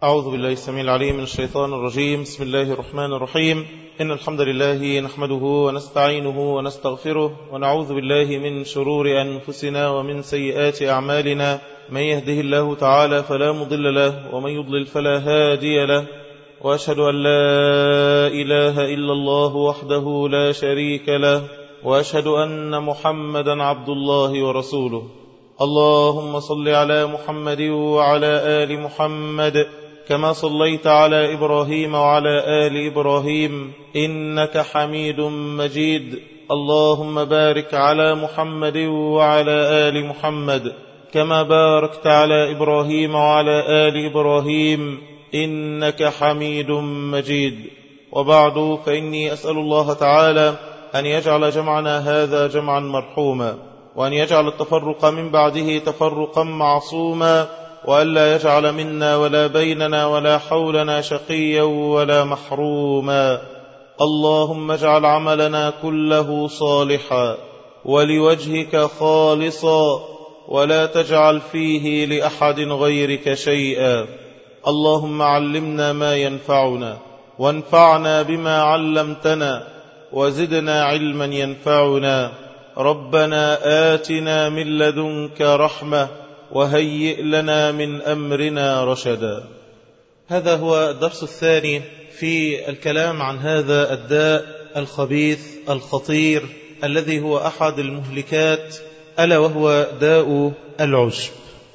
أعوذ بالله السميع العليم من الشيطان الرجيم بسم الله الرحمن الرحيم إن الحمد لله نحمده ونستعينه ونستغفره ونعوذ بالله من شرور أنفسنا ومن سيئات أعمالنا من يهده الله تعالى فلا مضل له ومن يضلل فلا هادي له وأشهد أن لا إله إلا الله وحده لا شريك له وأشهد أن محمدا عبد الله ورسوله اللهم صل على محمد وعلى آل محمد كما صليت على إبراهيم وعلى آل إبراهيم إنك حميد مجيد اللهم بارك على محمد وعلى آل محمد كما باركت على إبراهيم وعلى آل إبراهيم إنك حميد مجيد وبعد فإني أسأل الله تعالى أن يجعل جمعنا هذا جمعا مرحوما وأن يجعل التفرق من بعده تفرقا معصوما وألا يجعل منا ولا بيننا ولا حولنا شقيا ولا محروما اللهم اجعل عملنا كله صالحا ولوجهك خالصا ولا تجعل فيه لأحد غيرك شيئا اللهم علمنا ما ينفعنا وانفعنا بما علمتنا وزدنا علما ينفعنا ربنا آتنا من لدنك رحمة وهيئ لنا من أمرنا رشدا هذا هو الدرس الثاني في الكلام عن هذا الداء الخبيث الخطير الذي هو أحد المهلكات ألا وهو داء العجب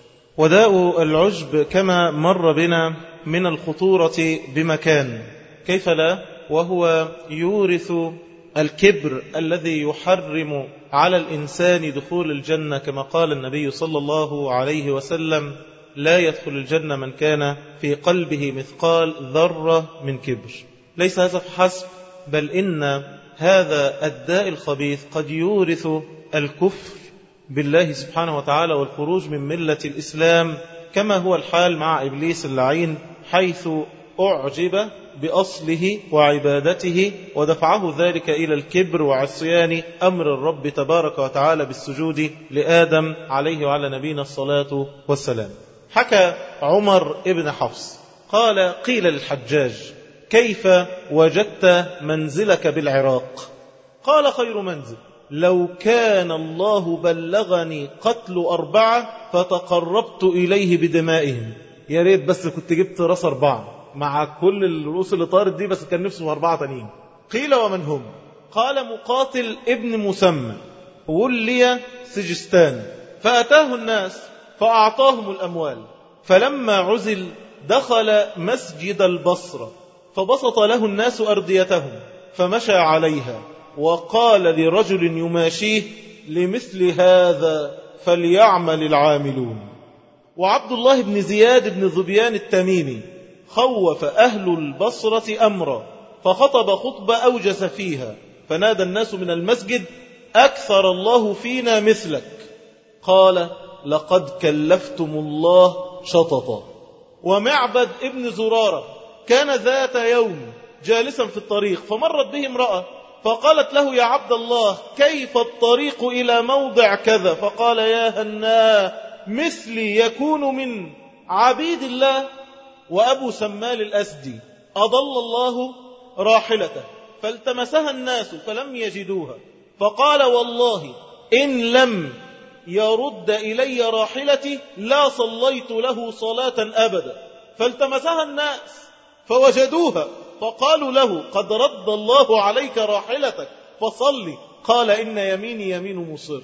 وداء العجب كما مر بنا من الخطورة بمكان كيف لا وهو يورث الكبر الذي يحرم على الإنسان دخول الجنة كما قال النبي صلى الله عليه وسلم لا يدخل الجنة من كان في قلبه مثقال ذرة من كبر ليس هذا فحسب بل إن هذا الداء الخبيث قد يورث الكفر بالله سبحانه وتعالى والخروج من ملة الإسلام كما هو الحال مع إبليس اللعين حيث أعجب بأصله وعبادته ودفعه ذلك إلى الكبر وعصيان أمر الرب تبارك وتعالى بالسجود لآدم عليه وعلى نبينا الصلاة والسلام حكى عمر ابن حفص قال قيل للحجاج كيف وجدت منزلك بالعراق قال خير منزل لو كان الله بلغني قتل أربعة فتقربت إليه بدمائهم يا ريت بس كنت جبت راس أربعة مع كل الرؤوس اللي طارت دي بس كان نفسه أربعة تانيين قيل ومن هم قال مقاتل ابن مسمى ولي سجستان فأتاه الناس فأعطاهم الأموال فلما عزل دخل مسجد البصرة فبسط له الناس أرديتهم فمشى عليها وقال لرجل يماشيه لمثل هذا فليعمل العاملون وعبد الله بن زياد بن ذبيان التميمي خوف أهل البصرة أمرا فخطب خطبة أوجس فيها فنادى الناس من المسجد أكثر الله فينا مثلك قال لقد كلفتم الله شططا ومعبد ابن زرارة كان ذات يوم جالسا في الطريق فمرت به امرأة فقالت له يا عبد الله كيف الطريق إلى موضع كذا فقال يا هنا مثلي يكون من عبيد الله وأبو سمال الأسدي أضل الله راحلته فالتمسها الناس فلم يجدوها فقال والله إن لم يرد إلي راحلتي لا صليت له صلاة أبدا فالتمسها الناس فوجدوها فقالوا له قد رد الله عليك راحلتك فصلي قال إن يميني يمين مصر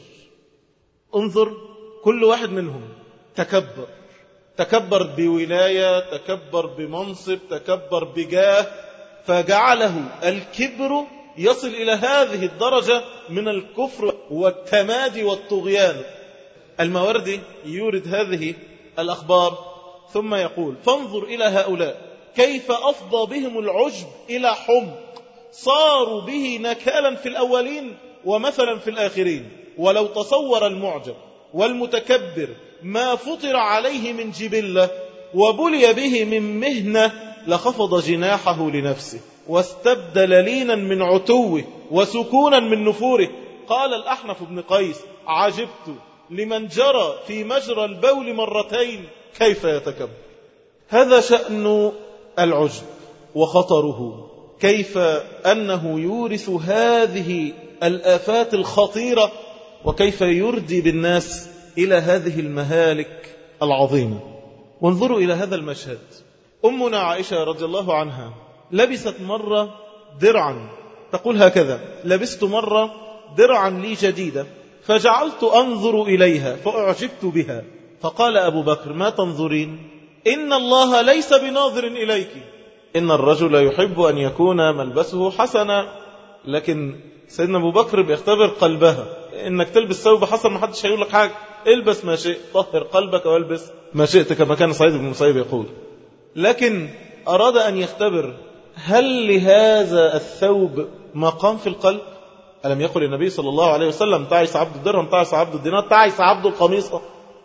انظر كل واحد منهم تكبر تكبر بولاية تكبر بمنصب تكبر بجاه فجعله الكبر يصل إلى هذه الدرجة من الكفر والتمادي والطغيان الموردي يورد هذه الأخبار ثم يقول فانظر إلى هؤلاء كيف أفضى بهم العجب إلى حمق صاروا به نكالا في الأولين ومثلا في الآخرين ولو تصور المعجب والمتكبر ما فطر عليه من جبلة وبلي به من مهنة لخفض جناحه لنفسه واستبدل لينا من عتوه وسكونا من نفوره قال الأحنف بن قيس عجبت لمن جرى في مجرى البول مرتين كيف يتكبر هذا شأن العجب وخطره كيف أنه يورث هذه الآفات الخطيرة وكيف يردي بالناس إلى هذه المهالك العظيمة وانظروا إلى هذا المشهد أمنا عائشة رضي الله عنها لبست مرة درعا تقول هكذا لبست مرة درعا لي جديدة فجعلت أنظر إليها فأعجبت بها فقال أبو بكر ما تنظرين إن الله ليس بناظر إليك إن الرجل يحب أن يكون ملبسه حسنا لكن سيدنا أبو بكر بيختبر قلبها إنك تلبس ثوب حسن ما حدش هيقول لك حاجة البس ما شئت طهر قلبك والبس ما شئت كما كان سعيد بن المسيب يقول لكن أراد أن يختبر هل لهذا الثوب مقام في القلب ألم يقل النبي صلى الله عليه وسلم تعيس عبد الدرهم تعيس عبد الدينار تعيس عبد القميصة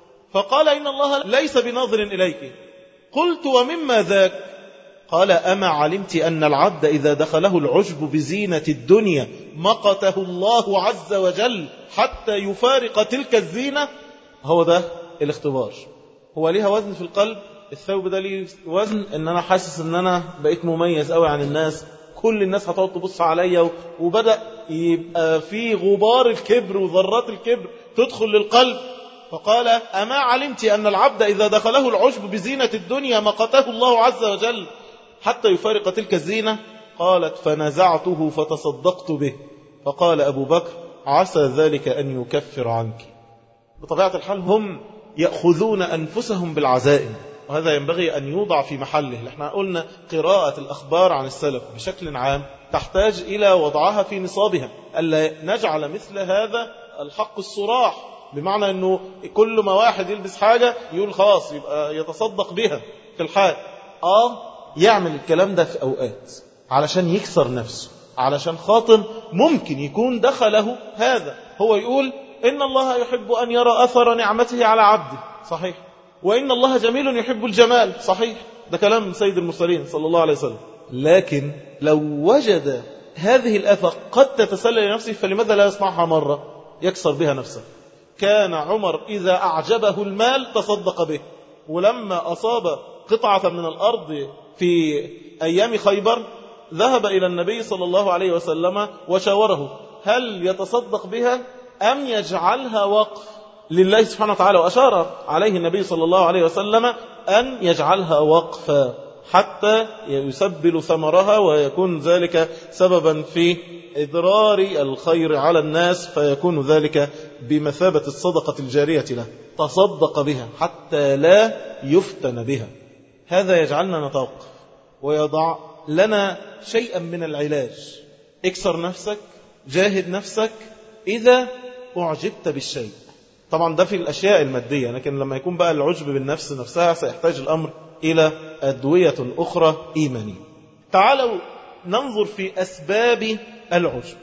فقال إن الله ليس بناظر إليك قلت ومما ذاك قال أما علمت أن العبد إذا دخله العجب بزينة الدنيا مقته الله عز وجل حتى يفارق تلك الزينة هو ده الاختبار هو ليها وزن في القلب الثوب ده ليه وزن ان انا حاسس ان انا بقيت مميز قوي عن الناس كل الناس هتقعد تبص عليا وبدأ يبقى في غبار الكبر وذرات الكبر تدخل للقلب فقال أما علمت أن العبد إذا دخله العشب بزينة الدنيا مقته الله عز وجل حتى يفارق تلك الزينة قالت فنزعته فتصدقت به فقال أبو بكر عسى ذلك أن يكفر عنك بطبيعة الحال هم يأخذون أنفسهم بالعزائم وهذا ينبغي أن يوضع في محله احنا قلنا قراءة الأخبار عن السلف بشكل عام تحتاج إلى وضعها في نصابها ألا نجعل مثل هذا الحق الصراح بمعنى أنه كل ما واحد يلبس حاجة يقول خلاص يبقى يتصدق بها في الحال آه يعمل الكلام ده في أوقات علشان يكسر نفسه علشان خاطر ممكن يكون دخله هذا هو يقول إن الله يحب أن يرى أثر نعمته على عبده صحيح وإن الله جميل يحب الجمال صحيح ده كلام سيد المرسلين صلى الله عليه وسلم لكن لو وجد هذه الآفة قد تتسلل لنفسه فلماذا لا يصنعها مرة يكسر بها نفسه كان عمر إذا أعجبه المال تصدق به ولما أصاب قطعة من الأرض في أيام خيبر ذهب إلى النبي صلى الله عليه وسلم وشاوره هل يتصدق بها أم يجعلها وقف لله سبحانه وتعالى وأشار عليه النبي صلى الله عليه وسلم أن يجعلها وقفا حتى يسبل ثمرها ويكون ذلك سببا في إضرار الخير على الناس فيكون ذلك بمثابة الصدقة الجارية له تصدق بها حتى لا يفتن بها هذا يجعلنا نتوقف ويضع لنا شيئا من العلاج اكسر نفسك جاهد نفسك إذا أعجبت بالشيء طبعا ده في الأشياء المادية لكن لما يكون بقى العجب بالنفس نفسها سيحتاج الأمر إلى أدوية أخرى إيمانية تعالوا ننظر في أسباب العجب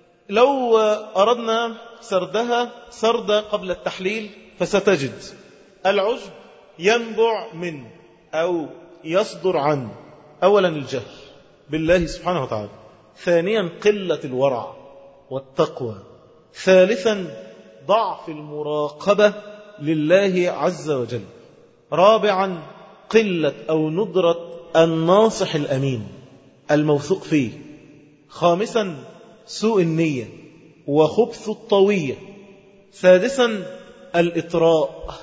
لو أردنا سردها سرد قبل التحليل فستجد العجب ينبع من أو يصدر عن أولا الجهل بالله سبحانه وتعالى ثانيا قلة الورع والتقوى ثالثا ضعف المراقبة لله عز وجل رابعا قلة أو ندرة الناصح الأمين الموثوق فيه خامسا سوء النية وخبث الطوية سادسا الإطراء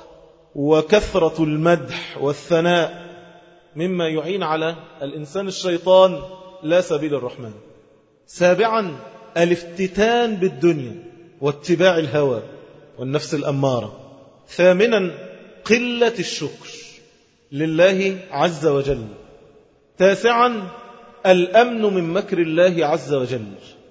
وكثرة المدح والثناء مما يعين على الإنسان الشيطان لا سبيل الرحمن سابعا الافتتان بالدنيا واتباع الهوى والنفس الأمارة ثامنا قلة الشكر لله عز وجل تاسعا الأمن من مكر الله عز وجل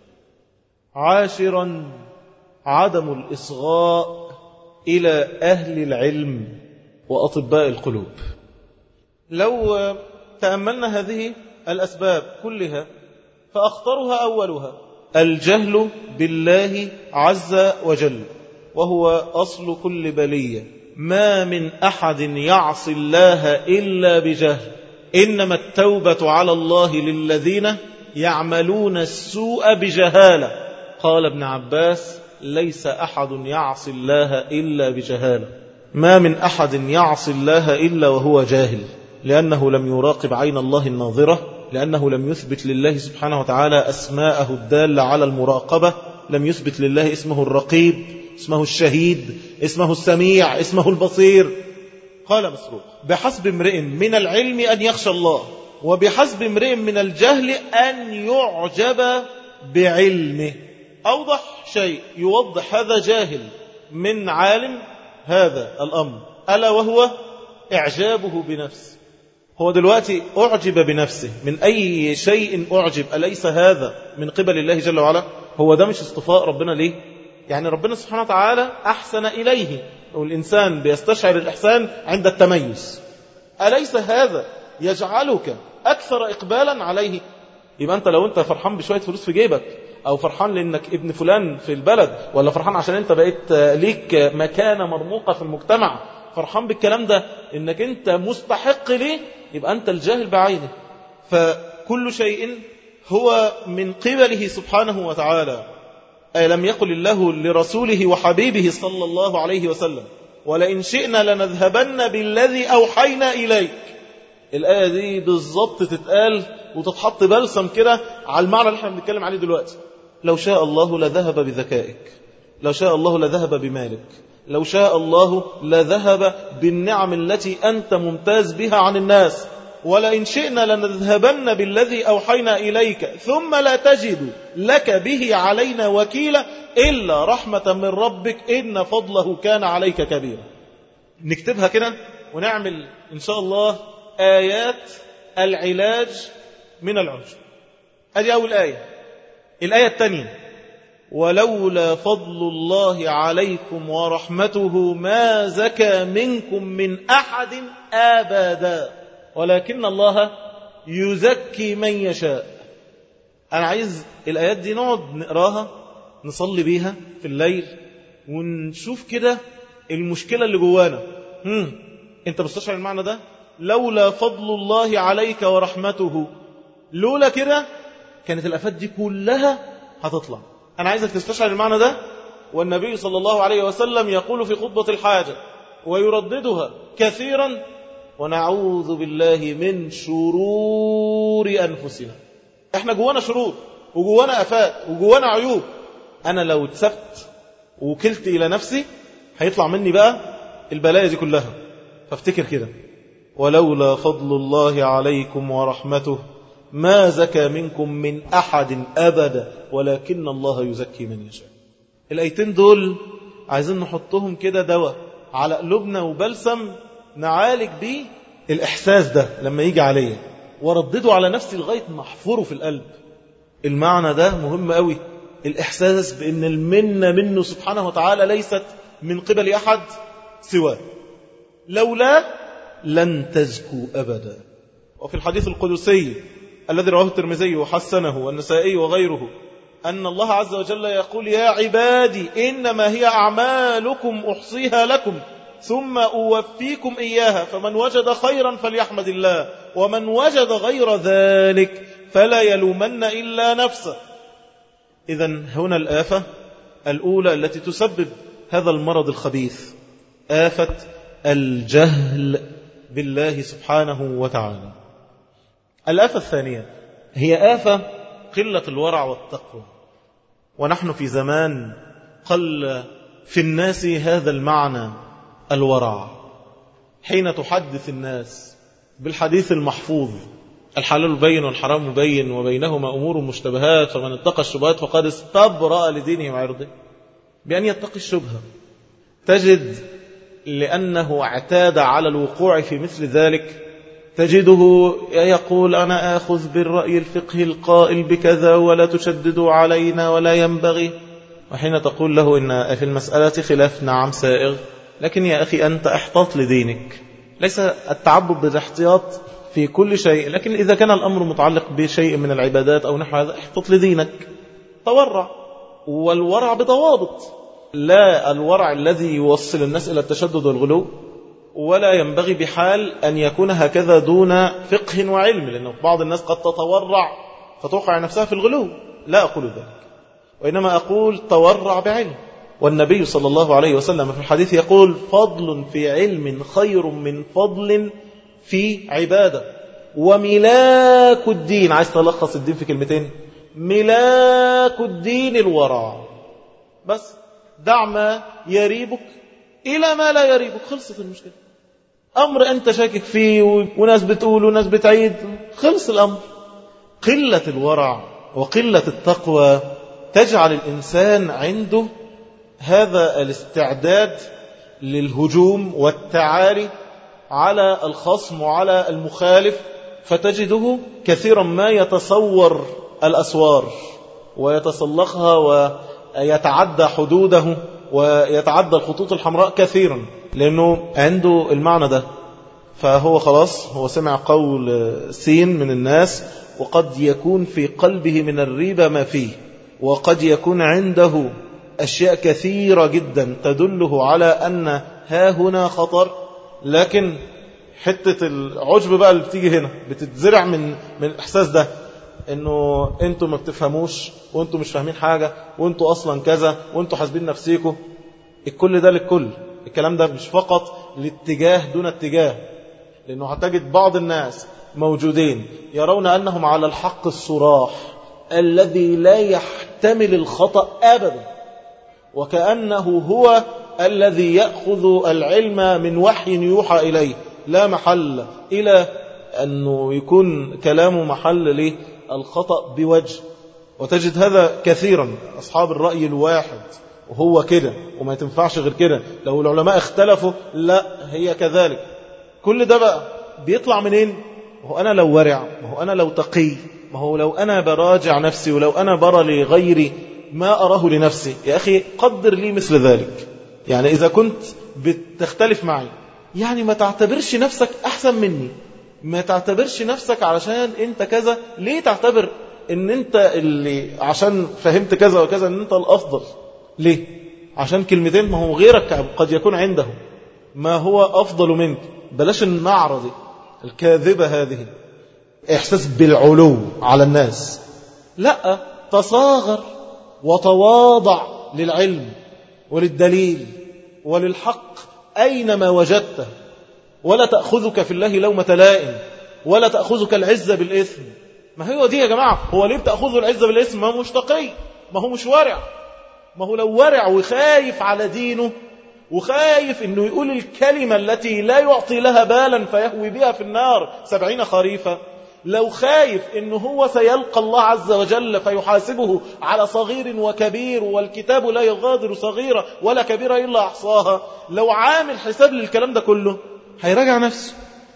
عاشرا عدم الإصغاء إلى أهل العلم وأطباء القلوب لو تأملنا هذه الأسباب كلها فأخطرها أولها الجهل بالله عز وجل وهو أصل كل بلية ما من أحد يعصي الله إلا بجهل إنما التوبة على الله للذين يعملون السوء بجهالة قال ابن عباس ليس أحد يعصي الله إلا بجهالة ما من أحد يعصي الله إلا وهو جاهل لأنه لم يراقب عين الله الناظرة لأنه لم يثبت لله سبحانه وتعالى أسماءه الدالة على المراقبة لم يثبت لله اسمه الرقيب اسمه الشهيد اسمه السميع اسمه البصير قال مسروق بحسب امرئ من العلم أن يخشى الله وبحسب امرئ من الجهل أن يعجب بعلمه أوضح شيء يوضح هذا جاهل من عالم هذا الأمر ألا وهو إعجابه بنفسه هو دلوقتي أعجب بنفسه من أي شيء أعجب أليس هذا من قبل الله جل وعلا هو ده مش اصطفاء ربنا ليه يعني ربنا سبحانه وتعالى أحسن إليه والإنسان بيستشعر الإحسان عند التميز أليس هذا يجعلك أكثر إقبالا عليه يبقى أنت لو أنت فرحان بشوية فلوس في جيبك أو فرحان لأنك ابن فلان في البلد ولا فرحان عشان أنت بقيت ليك مكانة مرموقة في المجتمع فرحان بالكلام ده انك انت مستحق ليه يبقى انت الجاهل بعينه فكل شيء هو من قبله سبحانه وتعالى ألم يقل الله لرسوله وحبيبه صلى الله عليه وسلم ولئن شئنا لنذهبن بالذي أوحينا إليك الآية دي بالضبط تتقال وتتحط بلسم كده على المعنى اللي احنا بنتكلم عليه دلوقتي لو شاء الله لذهب بذكائك لو شاء الله لذهب بمالك لو شاء الله لذهب بالنعم التي أنت ممتاز بها عن الناس ولئن شئنا لنذهبن بالذي أوحينا إليك ثم لا تجد لك به علينا وكيلا إلا رحمة من ربك إن فضله كان عليك كبيرا نكتبها كده ونعمل إن شاء الله آيات العلاج من العجب هذه أول آية الآية الثانية ولولا فضل الله عليكم ورحمته ما زكى منكم من أحد أبدا ولكن الله يزكي من يشاء أنا عايز الآيات دي نقعد نقراها نصلي بيها في الليل ونشوف كده المشكلة اللي جوانا هم. انت مستشعر المعنى ده لولا فضل الله عليك ورحمته لولا كده كانت الأفات دي كلها هتطلع أنا عايزك تستشعر المعنى ده والنبي صلى الله عليه وسلم يقول في خطبة الحاجة ويرددها كثيرا ونعوذ بالله من شرور أنفسنا احنا جوانا شرور وجوانا أفات وجوانا عيوب أنا لو اتسبت وكلت إلى نفسي هيطلع مني بقى البلايا دي كلها فافتكر كده ولولا فضل الله عليكم ورحمته ما زكى منكم من أحد أبدا ولكن الله يزكي من يشاء الأيتين دول عايزين نحطهم كده دواء على قلوبنا وبلسم نعالج بيه الإحساس ده لما يجي عليا وردده على نفسي لغاية ما احفره في القلب المعنى ده مهم قوي الإحساس بأن المنة منه سبحانه وتعالى ليست من قبل أحد سواه لولا لن تزكوا أبدا وفي الحديث القدسي الذي رواه الترمذي وحسنه والنسائي وغيره أن الله عز وجل يقول يا عبادي إنما هي أعمالكم أحصيها لكم ثم أوفيكم إياها فمن وجد خيرا فليحمد الله ومن وجد غير ذلك فلا يلومن إلا نفسه إذا هنا الآفة الأولى التي تسبب هذا المرض الخبيث آفة الجهل بالله سبحانه وتعالى الآفة الثانية هي آفة قلة الورع والتقوى ونحن في زمان قل في الناس هذا المعنى الورع حين تحدث الناس بالحديث المحفوظ الحلال بين والحرام بين وبينهما أمور مشتبهات فمن اتقى الشبهات فقد استبرأ لدينه وعرضه بأن يتقي الشبهة تجد لأنه اعتاد على الوقوع في مثل ذلك تجده يقول أنا آخذ بالرأي الفقهي القائل بكذا ولا تشددوا علينا ولا ينبغي وحين تقول له إن في المسألة خلاف نعم سائغ لكن يا أخي أنت احتاط لدينك ليس التعبد بالاحتياط في كل شيء لكن إذا كان الأمر متعلق بشيء من العبادات أو نحو هذا احتط لدينك تورع والورع بضوابط لا الورع الذي يوصل الناس إلى التشدد والغلو ولا ينبغي بحال أن يكون هكذا دون فقه وعلم لأنه بعض الناس قد تتورع فتوقع نفسها في الغلو لا أقول ذلك وإنما أقول تورع بعلم والنبي صلى الله عليه وسلم في الحديث يقول فضل في علم خير من فضل في عبادة وملاك الدين عايز تلخص الدين في كلمتين ملاك الدين الورع بس دع ما يريبك إلى ما لا يريبك خلصت المشكلة أمر أنت شاكك فيه وناس بتقول وناس بتعيد خلص الأمر قلة الورع وقلة التقوى تجعل الإنسان عنده هذا الاستعداد للهجوم والتعالي على الخصم وعلى المخالف فتجده كثيرا ما يتصور الأسوار ويتسلقها ويتعدى حدوده ويتعدى الخطوط الحمراء كثيرا لأنه عنده المعنى ده فهو خلاص هو سمع قول سين من الناس وقد يكون في قلبه من الريبة ما فيه وقد يكون عنده أشياء كثيرة جدا تدله على أن ها هنا خطر لكن حتة العجب بقى اللي بتيجي هنا بتتزرع من من الإحساس ده انه انتوا ما بتفهموش وانتوا مش فاهمين حاجة وانتوا اصلا كذا وانتوا حاسبين نفسيكم الكل ده للكل الكلام ده مش فقط لاتجاه دون اتجاه لانه هتجد بعض الناس موجودين يرون انهم على الحق الصراح الذي لا يحتمل الخطأ ابدا وكأنه هو الذي يأخذ العلم من وحي يوحى إليه لا محل إلى أنه يكون كلامه محل للخطأ بوجه وتجد هذا كثيرا أصحاب الرأي الواحد وهو كده وما تنفعش غير كده لو العلماء اختلفوا لا هي كذلك كل ده بقى بيطلع منين ما هو أنا لو ورع ما هو أنا لو تقي ما هو لو أنا براجع نفسي ولو أنا برى لغيري ما أراه لنفسي يا أخي قدر لي مثل ذلك يعني إذا كنت بتختلف معي يعني ما تعتبرش نفسك أحسن مني ما تعتبرش نفسك علشان انت كذا ليه تعتبر ان انت اللي عشان فهمت كذا وكذا ان انت الافضل ليه عشان كلمتين ما هو غيرك قد يكون عنده ما هو افضل منك بلاش المعرض الكاذبة هذه احساس بالعلو على الناس لا تصاغر وتواضع للعلم وللدليل وللحق أينما وجدته ولا تأخذك في الله لومة لائم ولا تأخذك العزة بالإثم ما هو دي يا جماعة هو ليه بتأخذه العزة بالإثم ما هو مش تقي ما هو مش ورع ما هو لو ورع وخايف على دينه وخايف انه يقول الكلمة التي لا يعطي لها بالا فيهوي بها في النار سبعين خريفة لو خايف انه هو سيلقى الله عز وجل فيحاسبه على صغير وكبير والكتاب لا يغادر صغيرة ولا كبيرة إلا أحصاها لو عامل حساب للكلام ده كله هيراجع نفسه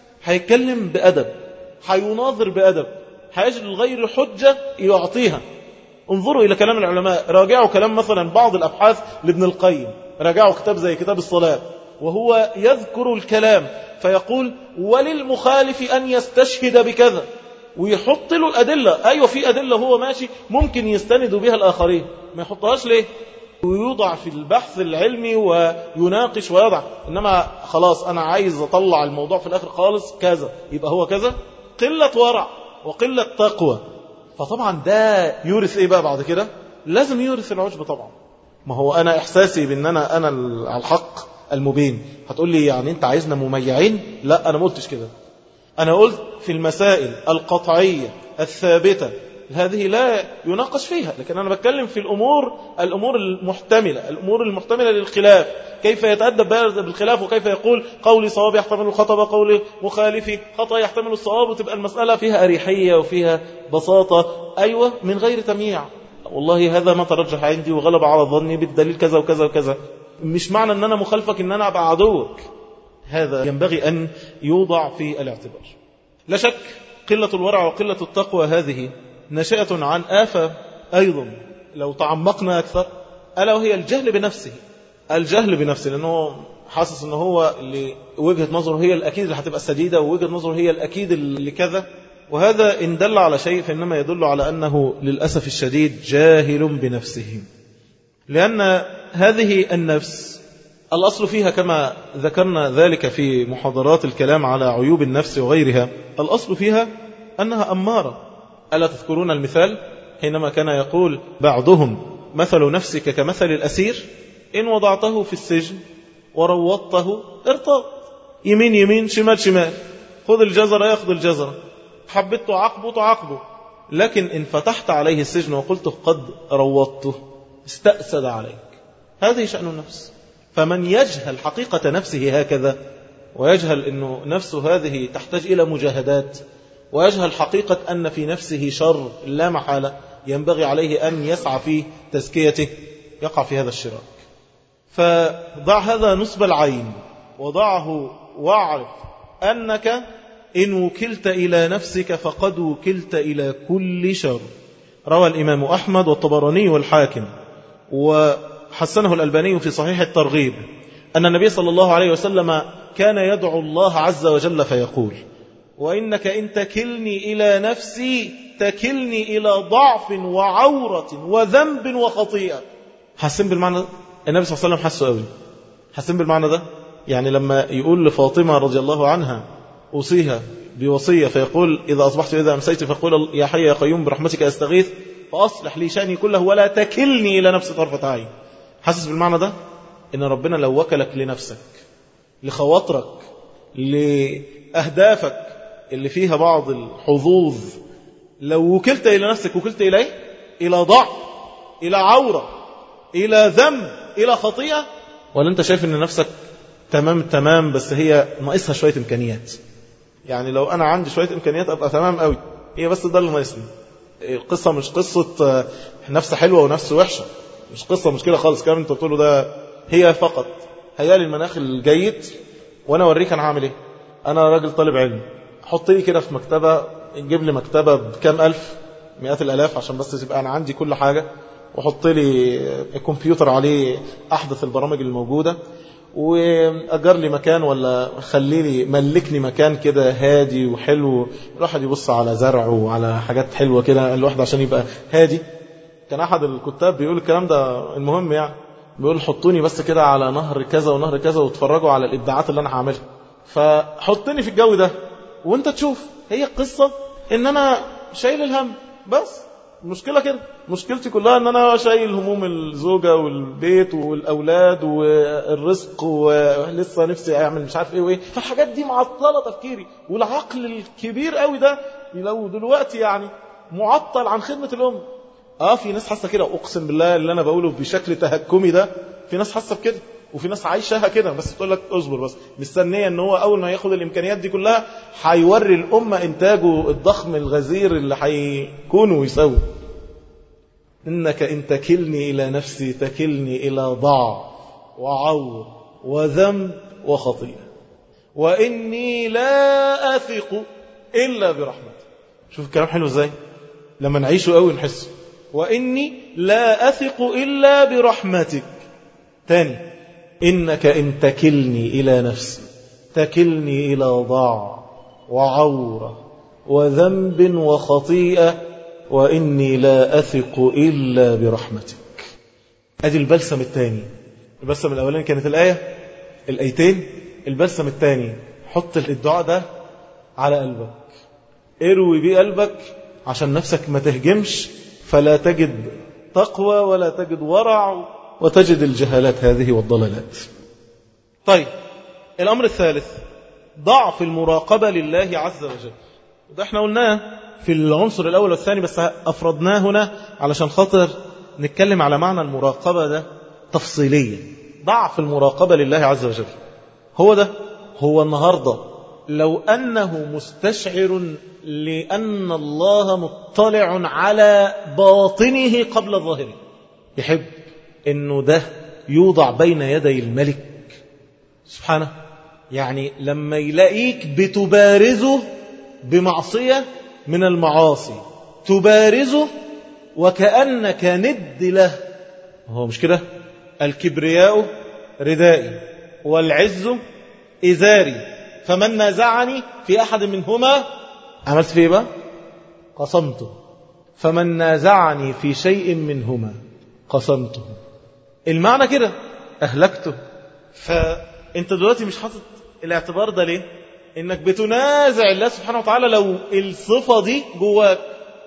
هيتكلم بأدب هيناظر بأدب هيجد الغير حجة يعطيها انظروا إلى كلام العلماء راجعوا كلام مثلا بعض الأبحاث لابن القيم راجعوا كتاب زي كتاب الصلاة وهو يذكر الكلام فيقول وللمخالف أن يستشهد بكذا ويحط له الأدلة أيوة في أدلة هو ماشي ممكن يستند بها الآخرين ما يحطهاش ليه ويوضع في البحث العلمي ويناقش ويضع إنما خلاص أنا عايز أطلع الموضوع في الآخر خالص كذا يبقى هو كذا قلة ورع وقلة تقوى فطبعا ده يورث إيه بقى بعد كده لازم يورث العجب طبعا ما هو أنا إحساسي بأن أنا أنا على الحق المبين هتقول لي يعني أنت عايزنا مميعين لا أنا ما قلتش كده أنا قلت في المسائل القطعية الثابتة هذه لا يناقش فيها لكن أنا بتكلم في الأمور الأمور المحتملة الأمور المحتملة للخلاف كيف يتأدب بالخلاف وكيف يقول قولي صواب يحتمل الخطأ وقولي مخالفي خطأ يحتمل الصواب وتبقى المسألة فيها أريحية وفيها بساطة أيوة من غير تمييع والله هذا ما ترجح عندي وغلب على ظني بالدليل كذا وكذا وكذا مش معنى أن أنا مخالفك أن أنا أبقى عدوك هذا ينبغي أن يوضع في الاعتبار لا شك قلة الورع وقلة التقوى هذه نشأة عن آفة أيضا لو تعمقنا أكثر ألا وهي الجهل بنفسه الجهل بنفسه لأنه حاسس أنه هو اللي وجهة نظره هي الأكيد اللي هتبقى السديدة ووجهة نظره هي الأكيد اللي كذا وهذا إن دل على شيء فإنما يدل على أنه للأسف الشديد جاهل بنفسه لأن هذه النفس الأصل فيها كما ذكرنا ذلك في محاضرات الكلام على عيوب النفس وغيرها الأصل فيها أنها أمارة ألا تذكرون المثال حينما كان يقول بعضهم مثل نفسك كمثل الأسير إن وضعته في السجن وروضته ارتاض يمين يمين شمال شمال خذ الجزرة ياخذ الجزرة حبيت تعاقبه تعاقبه لكن إن فتحت عليه السجن وقلت قد روضته استأسد عليك هذه شأن النفس فمن يجهل حقيقة نفسه هكذا ويجهل أنه نفسه هذه تحتاج إلى مجاهدات ويجهل حقيقة أن في نفسه شر لا محالة ينبغي عليه أن يسعى في تزكيته يقع في هذا الشراك فضع هذا نصب العين وضعه واعرف أنك إن وكلت إلى نفسك فقد وكلت إلى كل شر روى الإمام أحمد والطبراني والحاكم وحسنه الألباني في صحيح الترغيب أن النبي صلى الله عليه وسلم كان يدعو الله عز وجل فيقول وإنك إن تكلني إلى نفسي تكلني إلى ضعف وعورة وذنب وخطيئة حاسين بالمعنى ده النبي صلى الله عليه وسلم حسه قوي حاسين بالمعنى ده يعني لما يقول لفاطمة رضي الله عنها أوصيها بوصية فيقول إذا أصبحت إذا أمسيت فقول يا حي يا قيوم برحمتك أستغيث فأصلح لي شأني كله ولا تكلني إلى نفسي طرفة عين حاسس بالمعنى ده إن ربنا لو وكلك لنفسك لخواطرك لأهدافك اللي فيها بعض الحظوظ لو وكلت إلى نفسك وكلت إليه إلى ضعف إلى عورة إلى ذنب إلى خطيئة ولا أنت شايف أن نفسك تمام تمام بس هي ناقصها شوية إمكانيات يعني لو أنا عندي شوية إمكانيات أبقى تمام قوي هي بس ده اللي ناقصني القصة مش قصة نفس حلوة ونفس وحشة مش قصة مش كده خالص كلام انت تقوله ده هي فقط هيا لي المناخ الجيد وانا اوريك انا هعمل ايه انا راجل طالب علم حط لي كده في مكتبة نجيب لي مكتبة بكام ألف مئات الألاف عشان بس تبقى أنا عندي كل حاجة وحط لي الكمبيوتر عليه أحدث البرامج الموجودة وأجر لي مكان ولا خلي لي ملكني مكان كده هادي وحلو الواحد يبص على زرع وعلى حاجات حلوة كده الواحد عشان يبقى هادي كان أحد الكتاب بيقول الكلام ده المهم يعني بيقول حطوني بس كده على نهر كذا ونهر كذا واتفرجوا على الإبداعات اللي أنا هعملها فحطني في الجو ده وانت تشوف هي القصة ان انا شايل الهم بس المشكلة كده مشكلتي كلها ان انا شايل هموم الزوجة والبيت والاولاد والرزق ولسه نفسي اعمل مش عارف ايه وايه فالحاجات دي معطلة تفكيري والعقل الكبير قوي ده لو دلوقتي يعني معطل عن خدمة الام اه في ناس حاسه كده اقسم بالله اللي انا بقوله بشكل تهكمي ده في ناس حاسه بكده وفي ناس عايشاها كده بس تقول لك اصبر بس مستنيه ان هو اول ما ياخد الامكانيات دي كلها هيوري الامه انتاجه الضخم الغزير اللي هيكون ويسوي انك ان تكلني الى نفسي تكلني الى ضعف وعور وذنب وخطيئه واني لا اثق الا برحمتك شوف الكلام حلو ازاي لما نعيشه قوي نحسه واني لا اثق الا برحمتك تاني إنك إن تكلني إلى نفسي تكلني إلى ضاع وعورة وذنب وخطيئة وإني لا أثق إلا برحمتك أدي البلسم الثاني البلسم الأولاني كانت الآية الآيتين البلسم الثاني حط الدعاء ده على قلبك اروي بيه قلبك عشان نفسك ما تهجمش فلا تجد تقوى ولا تجد ورع وتجد الجهالات هذه والضلالات طيب الأمر الثالث ضعف المراقبة لله عز وجل وده احنا قلناه في العنصر الأول والثاني بس أفردناه هنا علشان خاطر نتكلم على معنى المراقبة ده تفصيليا ضعف المراقبة لله عز وجل هو ده هو النهاردة لو أنه مستشعر لأن الله مطلع على باطنه قبل ظاهره يحب انه ده يوضع بين يدي الملك سبحانه يعني لما يلاقيك بتبارزه بمعصية من المعاصي تبارزه وكأنك ند له هو مش كده الكبرياء ردائي والعز إزاري فمن نازعني في أحد منهما عملت فيه بقى قصمته فمن نازعني في شيء منهما قسمته المعنى كده أهلكته فأنت دلوقتي مش حاطط الاعتبار ده ليه إنك بتنازع الله سبحانه وتعالى لو الصفة دي جواك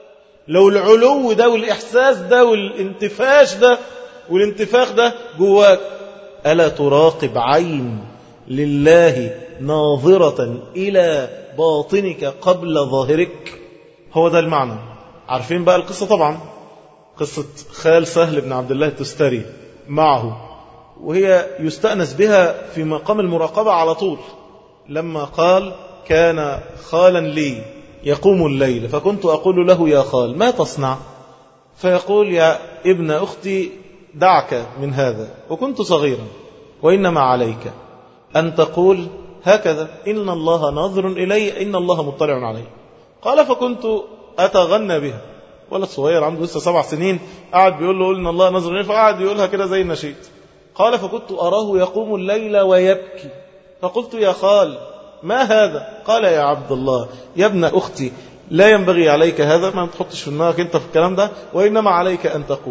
لو العلو ده والإحساس ده والانتفاش ده والانتفاخ ده جواك ألا تراقب عين لله ناظرة إلى باطنك قبل ظاهرك هو ده المعنى عارفين بقى القصة طبعا قصة خال سهل بن عبد الله التستري معه وهي يستأنس بها في مقام المراقبة على طول لما قال كان خالا لي يقوم الليل فكنت أقول له يا خال ما تصنع فيقول يا ابن أختي دعك من هذا وكنت صغيرا وإنما عليك أن تقول هكذا إن الله ناظر إلي إن الله مطلع علي قال فكنت أتغنى بها ولد صغير عنده لسه سبع سنين قاعد بيقول له إن الله ناظر إلي فقعد يقولها كده زي النشيد قال فكنت أراه يقوم الليل ويبكي فقلت يا خال ما هذا قال يا عبد الله يا ابن أختي لا ينبغي عليك هذا ما تحطش في دماغك انت في الكلام ده وإنما عليك أن تقول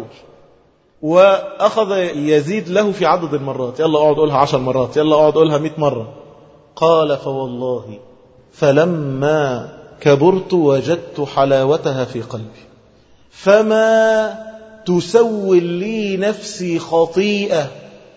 وأخذ يزيد له في عدد المرات يلا اقعد قولها عشر مرات يلا اقعد قولها مئة مرة قال فوالله فلما كبرت وجدت حلاوتها في قلبي فما تسول لي نفسي خطيئة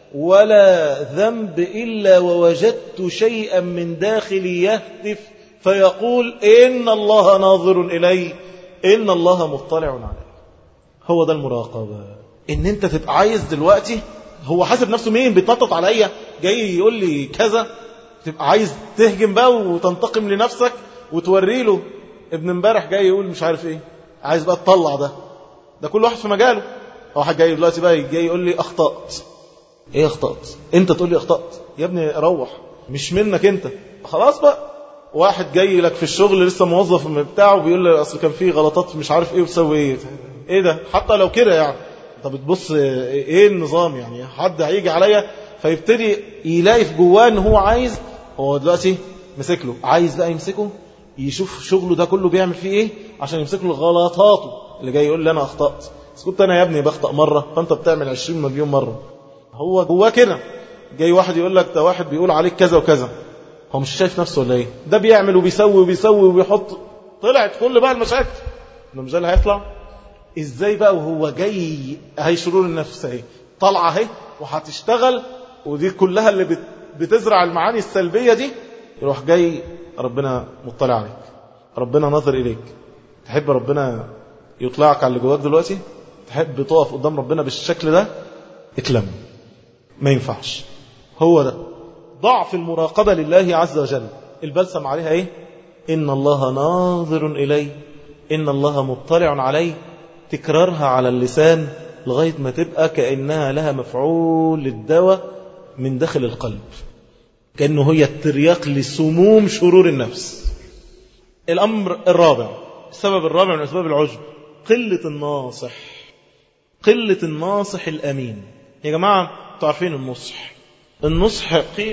ولا ذنب إلا ووجدت شيئا من داخلي يهتف فيقول إن الله ناظر إلي إن الله مطلع علي هو ده المراقبة إن أنت تبقى عايز دلوقتي هو حاسب نفسه مين بيتنطط عليا جاي يقول لي كذا تبقى عايز تهجم بقى وتنتقم لنفسك وتوري له ابن امبارح جاي يقول مش عارف ايه عايز بقى تطلع ده ده كل واحد في مجاله واحد جاي دلوقتي بقى جاي يقول لي اخطأت ايه اخطأت انت تقول لي اخطأت يا ابني روح مش منك انت خلاص بقى واحد جاي لك في الشغل لسه موظف من بتاعه بيقول لي اصل كان في غلطات مش عارف ايه وتسوي ايه ايه ده حتى لو كده يعني انت بتبص ايه النظام يعني حد هيجي عليا فيبتدي يلاقي في جواه ان هو عايز هو دلوقتي مسك له عايز بقى يمسكه يشوف شغله ده كله بيعمل فيه ايه عشان يمسك له غلطاته اللي جاي يقول لي انا اخطأت بس كنت انا يا ابني بخطأ مرة فانت بتعمل 20 مليون مرة هو جواه كده جاي واحد يقول لك ده واحد بيقول عليك كذا وكذا هو مش شايف نفسه ولا ايه ده بيعمل وبيسوي وبيسوي وبيحط طلعت كل بقى المشاكل انه مش اللي هيطلع ازاي بقى وهو جاي اهي شرور النفس اهي طالعه اهي وهتشتغل ودي كلها اللي بت بتزرع المعاني السلبية دي يروح جاي ربنا مطلع عليك ربنا نظر إليك تحب ربنا يطلعك على اللي جواك دلوقتي تحب تقف قدام ربنا بالشكل ده اتلم ما ينفعش هو ده ضعف المراقبة لله عز وجل البلسم عليها ايه إن الله ناظر إلي إن الله مطلع علي تكرارها على اللسان لغاية ما تبقى كأنها لها مفعول للدواء من داخل القلب كأنه هي الترياق لسموم شرور النفس الأمر الرابع السبب الرابع من أسباب العجب قلة الناصح قلة الناصح الأمين يا جماعة تعرفين النصح النصح قيل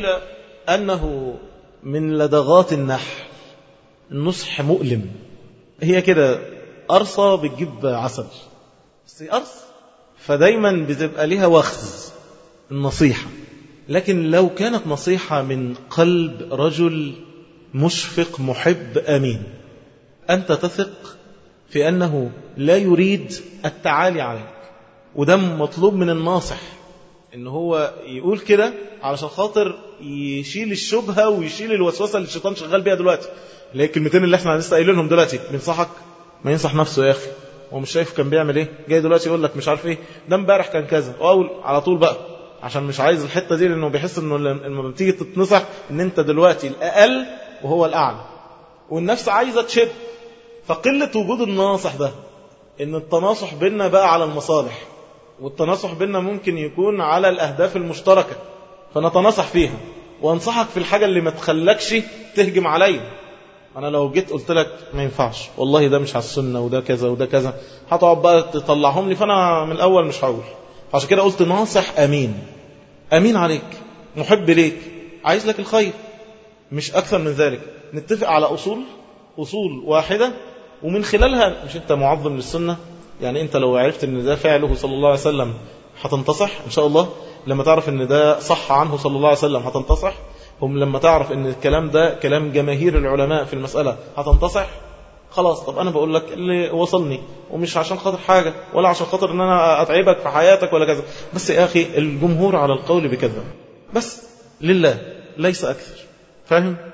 أنه من لدغات النحل النصح مؤلم هي كده قرصة بتجيب عسل بس قرص فدايما بتبقى لها وخز النصيحة لكن لو كانت نصيحة من قلب رجل مشفق محب أمين أنت تثق في أنه لا يريد التعالي عليك وده مطلوب من الناصح ان هو يقول كده علشان خاطر يشيل الشبهة ويشيل الوسوسة اللي الشيطان شغال بيها دلوقتي اللي هي الكلمتين اللي احنا لسه قايلينهم دلوقتي بينصحك ما ينصح نفسه يا اخي هو مش شايف كان بيعمل ايه جاي دلوقتي يقول لك مش عارف ايه ده امبارح كان كذا اقول على طول بقى عشان مش عايز الحته دي لانه بيحس انه لما بتيجي تتنصح ان انت دلوقتي الاقل وهو الاعلى والنفس عايزه تشد فقله وجود الناصح ده ان التناصح بيننا بقى على المصالح والتناصح بيننا ممكن يكون على الاهداف المشتركه فنتناصح فيها وانصحك في الحاجه اللي ما تخلكش تهجم عليا انا لو جيت قلت لك ما ينفعش والله ده مش على السنه وده كذا وده كذا هتقعد بقى تطلعهم لي فانا من الاول مش هقول عشان كده قلت ناصح امين امين عليك محب ليك عايز لك الخير مش اكثر من ذلك نتفق على اصول اصول واحده ومن خلالها مش انت معظم للسنه يعني انت لو عرفت ان ده فعله صلى الله عليه وسلم هتنتصح ان شاء الله لما تعرف ان ده صح عنه صلى الله عليه وسلم هتنتصح هم لما تعرف ان الكلام ده كلام جماهير العلماء في المسألة هتنتصح خلاص طب انا بقول لك اللي وصلني ومش عشان خاطر حاجة ولا عشان خاطر ان انا اتعبك في حياتك ولا كذا بس يا اخي الجمهور على القول بكذا بس لله ليس اكثر فاهم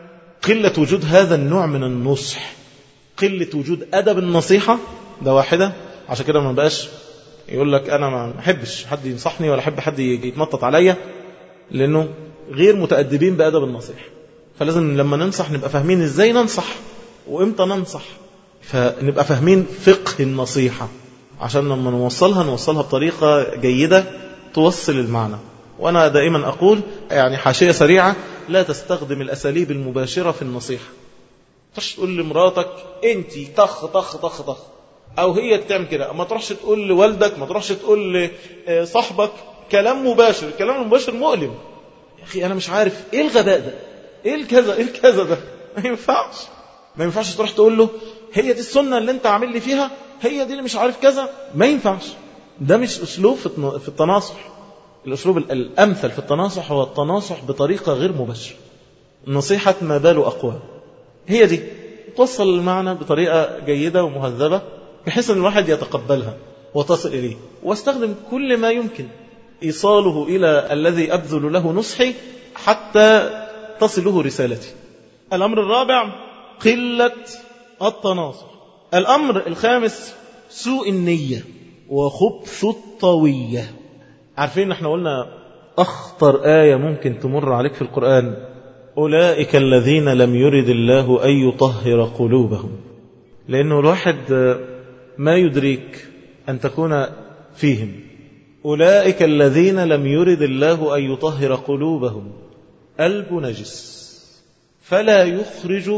قلة وجود هذا النوع من النصح قلة وجود أدب النصيحة ده واحدة عشان كده ما بقاش يقول لك أنا ما أحبش حد ينصحني ولا أحب حد يتنطط عليا لأنه غير متأدبين بأدب النصيحة فلازم لما ننصح نبقى فاهمين إزاي ننصح وإمتى ننصح فنبقى فاهمين فقه النصيحة عشان لما نوصلها نوصلها بطريقة جيدة توصل المعنى وأنا دائما أقول يعني حاشية سريعة لا تستخدم الأساليب المباشرة في النصيحة تروحش تقول لمراتك انت طخ طخ طخ طخ او هي تعمل كده ما تروحش تقول لوالدك ما تروحش تقول لصاحبك كلام مباشر الكلام المباشر مؤلم يا اخي انا مش عارف ايه الغباء ده ايه الكذا ايه الكذا ده ما ينفعش ما ينفعش تروح تقول له هي دي السنه اللي انت عامل لي فيها هي دي اللي مش عارف كذا ما ينفعش ده مش اسلوب في التناصح الاسلوب الامثل في التناصح هو التناصح بطريقه غير مباشره نصيحه ما بال اقوام هي دي توصل المعنى بطريقة جيدة ومهذبة بحيث أن الواحد يتقبلها وتصل إليه واستخدم كل ما يمكن إيصاله إلى الذي أبذل له نصحي حتى تصل له رسالتي الأمر الرابع قلة التناصح الأمر الخامس سوء النية وخبث الطوية عارفين احنا قلنا أخطر آية ممكن تمر عليك في القرآن أولئك الذين لم يرد الله أن يطهر قلوبهم لأنه الواحد ما يدريك أن تكون فيهم أولئك الذين لم يرد الله أن يطهر قلوبهم قلب نجس فلا يخرج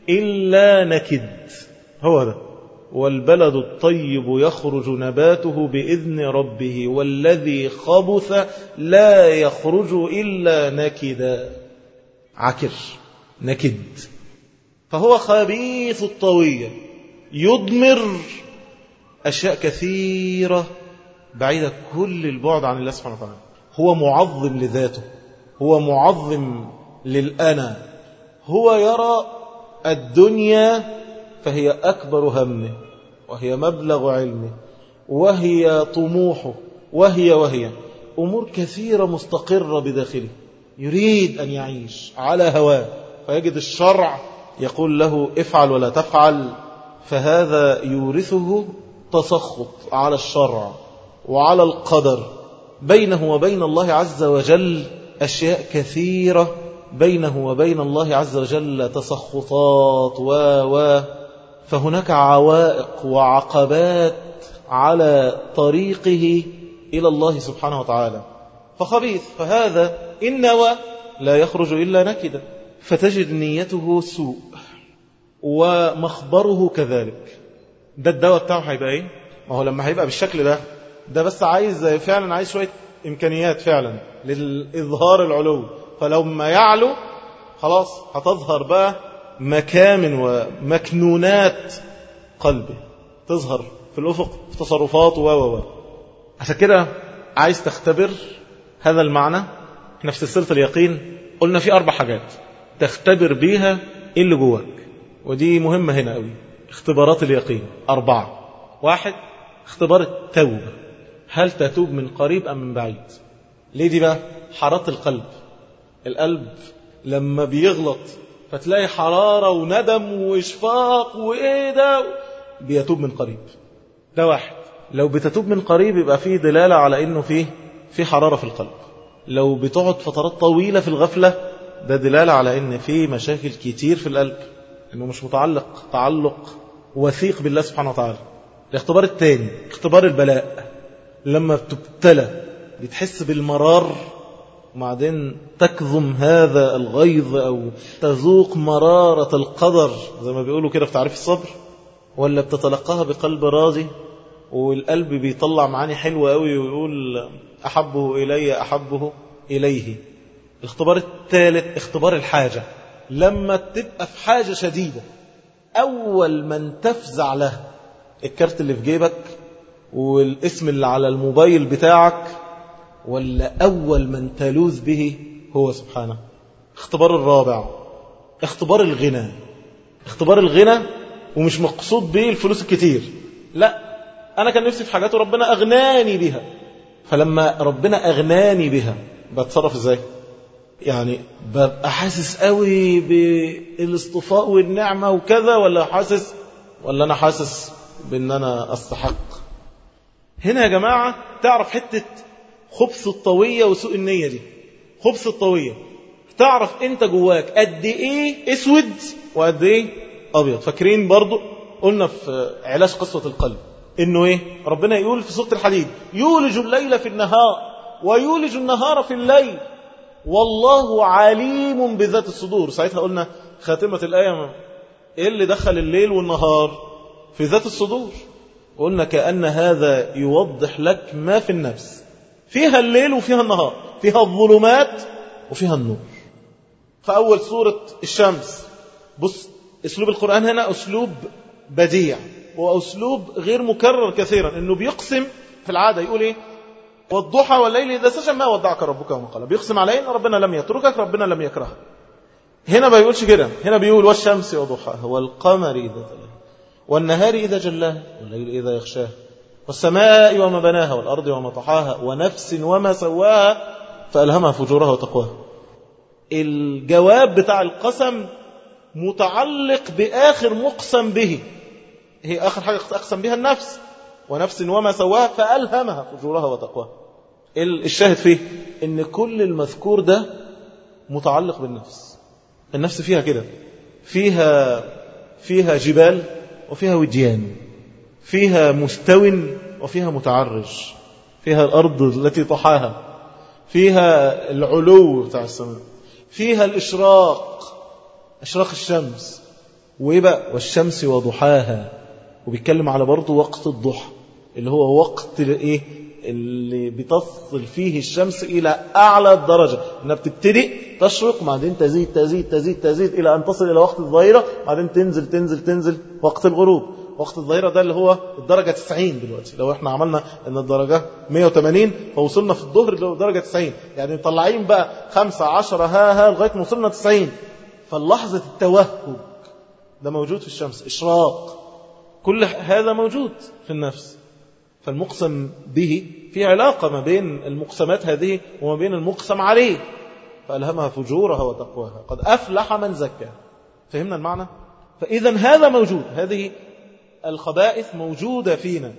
إلا نكد هو ده والبلد الطيب يخرج نباته بإذن ربه والذي خبث لا يخرج إلا نكدا عكر نكد فهو خبيث الطوية يضمر أشياء كثيرة بعيدة كل البعد عن الله سبحانه وتعالى هو معظم لذاته هو معظم للأنا هو يرى الدنيا فهي أكبر همه وهي مبلغ علمه وهي طموحه وهي وهي أمور كثيرة مستقرة بداخله يريد أن يعيش على هواه فيجد الشرع يقول له افعل ولا تفعل فهذا يورثه تسخط على الشرع وعلى القدر بينه وبين الله عز وجل أشياء كثيرة بينه وبين الله عز وجل تسخطات و و فهناك عوائق وعقبات على طريقه إلى الله سبحانه وتعالى فخبيث فهذا إن نوى لا يخرج إلا نكدا فتجد نيته سوء ومخبره كذلك ده الدواء بتاعه هيبقى ايه ما هو لما هيبقى بالشكل ده ده بس عايز فعلا عايز شوية إمكانيات فعلا للإظهار العلو فلو ما يعلو خلاص هتظهر بقى مكامن ومكنونات قلبه تظهر في الأفق في تصرفاته و و عشان كده عايز تختبر هذا المعنى احنا في سلسلة اليقين قلنا في أربع حاجات تختبر بيها ايه اللي جواك ودي مهمة هنا قوي اختبارات اليقين أربعة واحد اختبار التوبة هل تتوب من قريب أم من بعيد ليه دي بقى حرارة القلب القلب لما بيغلط فتلاقي حرارة وندم وإشفاق وإيه ده بيتوب من قريب ده واحد لو بتتوب من قريب يبقى فيه دلالة على إنه فيه في حرارة في القلب لو بتقعد فترات طويلة في الغفلة ده دلالة على إن في مشاكل كتير في القلب إنه مش متعلق تعلق وثيق بالله سبحانه وتعالى الاختبار الثاني اختبار البلاء لما بتبتلى بتحس بالمرار وبعدين تكظم هذا الغيظ أو تذوق مرارة القدر زي ما بيقولوا كده في تعريف الصبر ولا بتتلقاها بقلب راضي والقلب بيطلع معاني حلوة قوي ويقول أحبه إلي أحبه إليه الاختبار الثالث اختبار الحاجة لما تبقى في حاجة شديدة أول من تفزع له الكارت اللي في جيبك والاسم اللي على الموبايل بتاعك ولا أول من تلوذ به هو سبحانه اختبار الرابع اختبار الغنى اختبار الغنى ومش مقصود به الفلوس الكتير لا أنا كان نفسي في حاجات وربنا أغناني بها فلما ربنا أغناني بها بتصرف ازاي يعني ببقى حاسس قوي بالاصطفاء والنعمة وكذا ولا حاسس ولا أنا حاسس بأن أنا أستحق هنا يا جماعة تعرف حتة خبث الطوية وسوء النية دي خبث الطوية تعرف انت جواك قد ايه اسود وقد ايه ابيض فاكرين برضو قلنا في علاج قسوة القلب انه ايه ربنا يقول في سورة الحديد يولج الليل في النهار ويولج النهار في الليل والله عليم بذات الصدور ساعتها قلنا خاتمة الآية ايه اللي دخل الليل والنهار في ذات الصدور قلنا كأن هذا يوضح لك ما في النفس فيها الليل وفيها النهار فيها الظلمات وفيها النور فأول سورة الشمس بص اسلوب القرآن هنا اسلوب بديع واسلوب غير مكرر كثيرا انه بيقسم في العادة يقول ايه والضحى والليل اذا سجن ما ودعك ربك وما قال بيقسم عليه ان ربنا لم يتركك ربنا لم يكرهك هنا ما بيقولش كده هنا بيقول والشمس وضحاها والقمر اذا تلاها والنهار اذا جلاها والليل اذا يغشاها والسماء وما بناها والارض وما طحاها ونفس وما سواها فالهمها فجورها وتقواها الجواب بتاع القسم متعلق بآخر مقسم به هي آخر حاجة أقسم بها النفس ونفس وما سواها فألهمها فجورها وتقواها الشاهد فيه ان كل المذكور ده متعلق بالنفس النفس فيها كده فيها فيها جبال وفيها وديان فيها مستو وفيها متعرج فيها الأرض التي طحاها فيها العلو بتاع السماء فيها الإشراق إشراق الشمس وإيه بقى والشمس وضحاها وبيتكلم على برضه وقت الضحى اللي هو وقت الايه اللي بتصل فيه الشمس إلى أعلى الدرجة إنها بتبتدئ تشرق بعدين تزيد تزيد تزيد تزيد إلى أن تصل إلى وقت الظهيرة بعدين تنزل تنزل تنزل وقت الغروب وقت الظهيرة ده اللي هو الدرجة 90 دلوقتي لو احنا عملنا ان الدرجة 180 فوصلنا في الظهر لدرجة 90 يعني مطلعين بقى 5 10 ها ها لغاية ما وصلنا 90 فاللحظة التوهج ده موجود في الشمس إشراق كل هذا موجود في النفس فالمقسم به في علاقة ما بين المقسمات هذه وما بين المقسم عليه فألهمها فجورها وتقواها قد أفلح من زكاها فهمنا المعنى؟ فإذا هذا موجود هذه الخبائث موجودة فينا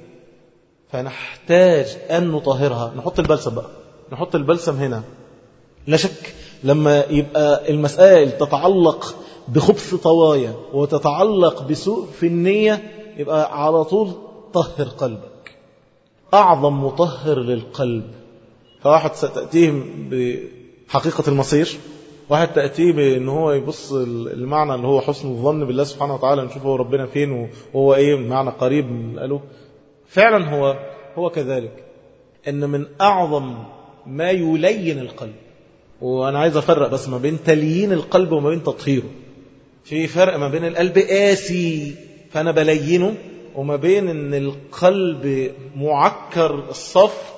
فنحتاج أن نطهرها نحط البلسم بقى نحط البلسم هنا لا شك لما يبقى المسائل تتعلق بخبث طوايا وتتعلق بسوء في النية يبقى على طول طهر قلبك أعظم مطهر للقلب فواحد ستأتيهم بحقيقة المصير واحد تأتيه بأن هو يبص المعنى اللي هو حسن الظن بالله سبحانه وتعالى نشوف هو ربنا فين وهو ايه معنى قريب من قاله فعلا هو هو كذلك ان من اعظم ما يلين القلب وانا عايز افرق بس ما بين تليين القلب وما بين تطهيره في فرق ما بين القلب قاسي فانا بلينه وما بين ان القلب معكر الصف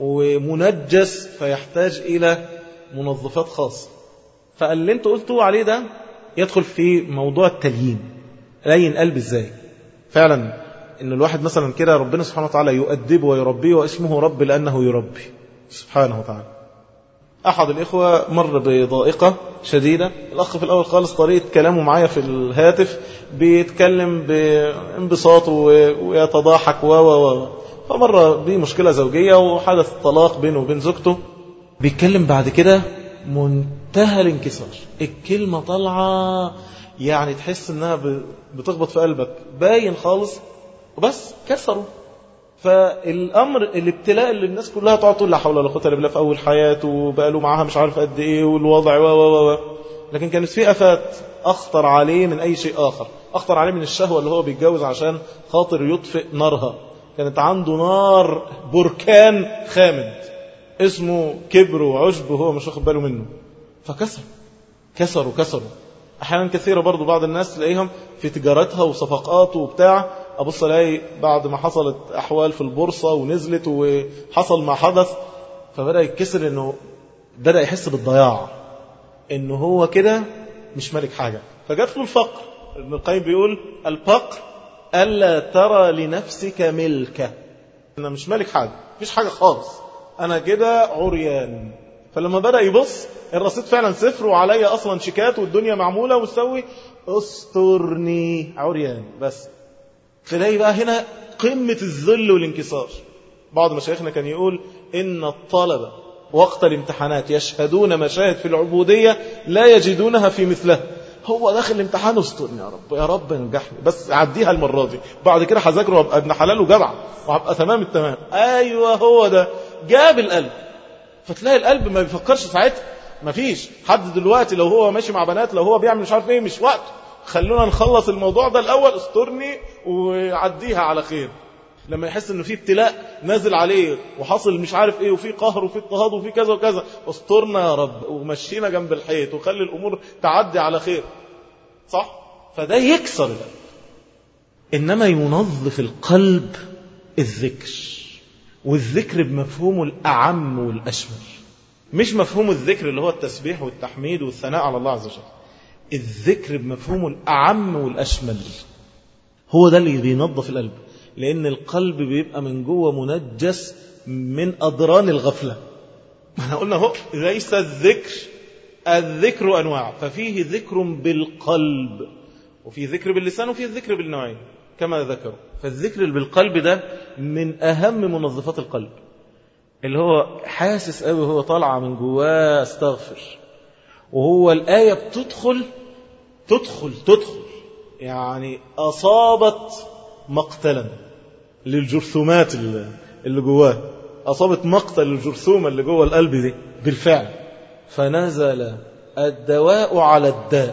ومنجس فيحتاج الى منظفات خاصه فاللي انت قلته عليه ده يدخل في موضوع التليين لين قلب ازاي فعلا ان الواحد مثلا كده ربنا سبحانه وتعالى يؤدبه ويربيه واسمه رب لانه يربي سبحانه وتعالى احد الاخوه مر بضائقه شديده الاخ في الاول خالص طريقه كلامه معايا في الهاتف بيتكلم بانبساط ويتضاحك و و فمر بمشكله زوجيه وحدث طلاق بينه وبين زوجته بيتكلم بعد كده منتهى الانكسار الكلمة طالعة يعني تحس انها بتخبط في قلبك باين خالص وبس كسروا فالامر الابتلاء اللي الناس كلها تقعد تقول لا حول ولا قوه الا بالله في اول حياته وبقى له معاها مش عارف قد ايه والوضع و و و لكن كانت في افات اخطر عليه من اي شيء اخر اخطر عليه من الشهوه اللي هو بيتجوز عشان خاطر يطفئ نارها كانت عنده نار بركان خامد اسمه كبر وعشب وهو مش واخد باله منه فكسر كسروا كسروا احيانا كثيره برضو بعض الناس تلاقيهم في تجارتها وصفقات وبتاع ابص الاقي بعد ما حصلت احوال في البورصه ونزلت وحصل ما حدث فبدا يتكسر انه بدا يحس بالضياع انه هو كده مش مالك حاجه فجات له الفقر ابن القيم بيقول الفقر الا ترى لنفسك ملكه انا مش مالك حاجه مفيش حاجه خالص انا كده عريان فلما بدأ يبص الرصيد فعلا صفر وعليا أصلا شيكات والدنيا معمولة ومسوي استرني عريان بس تلاقي بقى هنا قمة الذل والانكسار بعض مشايخنا كان يقول إن الطلبة وقت الامتحانات يشهدون مشاهد في العبودية لا يجدونها في مثلها هو داخل الامتحان استرني يا رب يا رب نجحني بس عديها المرة دي بعد كده هذاكر وابقى ابن حلال وجدع وهبقى تمام التمام ايوه هو ده جاب القلب فتلاقي القلب ما بيفكرش ساعتها ما فيش حد دلوقتي لو هو ماشي مع بنات لو هو بيعمل مش عارف ايه مش وقته خلونا نخلص الموضوع ده الاول استرني وعديها على خير لما يحس انه في ابتلاء نازل عليه وحصل مش عارف ايه وفي قهر وفي اضطهاد وفي كذا وكذا استرنا يا رب ومشينا جنب الحيط وخلي الامور تعدي على خير صح فده يكسر القلب انما ينظف القلب الذكر والذكر بمفهومه الاعم والاشمل مش مفهوم الذكر اللي هو التسبيح والتحميد والثناء على الله عز وجل الذكر بمفهومه الاعم والاشمل هو ده اللي بينظف القلب لأن القلب بيبقى من جوه منجس من أضران الغفلة ما احنا قلنا هو ليس الذكر الذكر أنواع ففيه ذكر بالقلب وفي ذكر باللسان وفي ذكر بالنوعين كما ذكروا فالذكر بالقلب ده من أهم منظفات القلب اللي هو حاسس قوي وهو طالعة من جواه استغفر وهو الآية بتدخل تدخل تدخل يعني أصابت مقتلا للجرثومات اللي جواه أصابت مقتل الجرثومة اللي جوه القلب دي بالفعل فنزل الدواء على الداء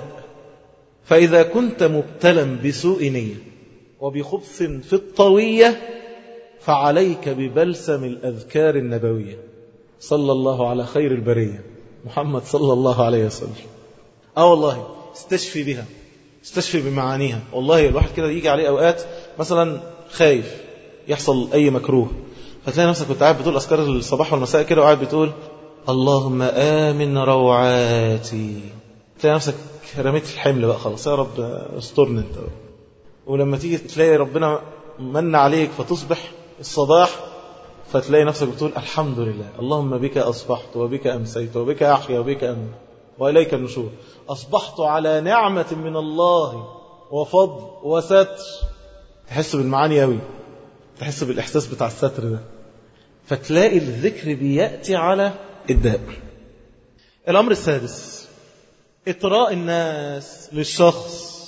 فإذا كنت مبتلا بسوء نية وبخبث في الطوية فعليك ببلسم الأذكار النبوية صلى الله على خير البرية محمد صلى الله عليه وسلم آه والله استشفي بها استشفي بمعانيها والله الواحد كده يجي عليه أوقات مثلا خايف يحصل أي مكروه فتلاقي نفسك كنت قاعد بتقول أذكار الصباح والمساء كده وقاعد بتقول اللهم آمن روعاتي تلاقي نفسك رميت الحمل بقى خلاص يا رب استرني انت ولما تيجي تلاقي ربنا من عليك فتصبح الصباح فتلاقي نفسك بتقول الحمد لله اللهم بك أصبحت وبك أمسيت وبك أحيا وبك أمن وإليك النشور أصبحت على نعمة من الله وفضل وستر تحس بالمعاني قوي تحس بالإحساس بتاع الستر ده فتلاقي الذكر بيأتي على الداء الأمر السادس إطراء الناس للشخص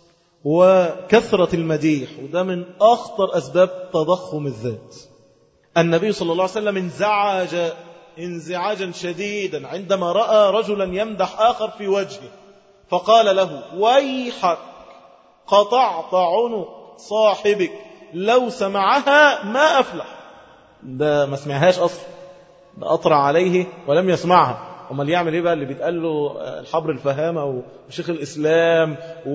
وكثرة المديح وده من أخطر أسباب تضخم الذات النبي صلى الله عليه وسلم انزعج انزعاجا شديدا عندما رأى رجلا يمدح آخر في وجهه فقال له ويحك قطعت عنق صاحبك لو سمعها ما أفلح ده ما سمعهاش أصلا ده أطرع عليه ولم يسمعها امال يعمل ايه بقى اللي بيتقال له الحبر الفهامة وشيخ الإسلام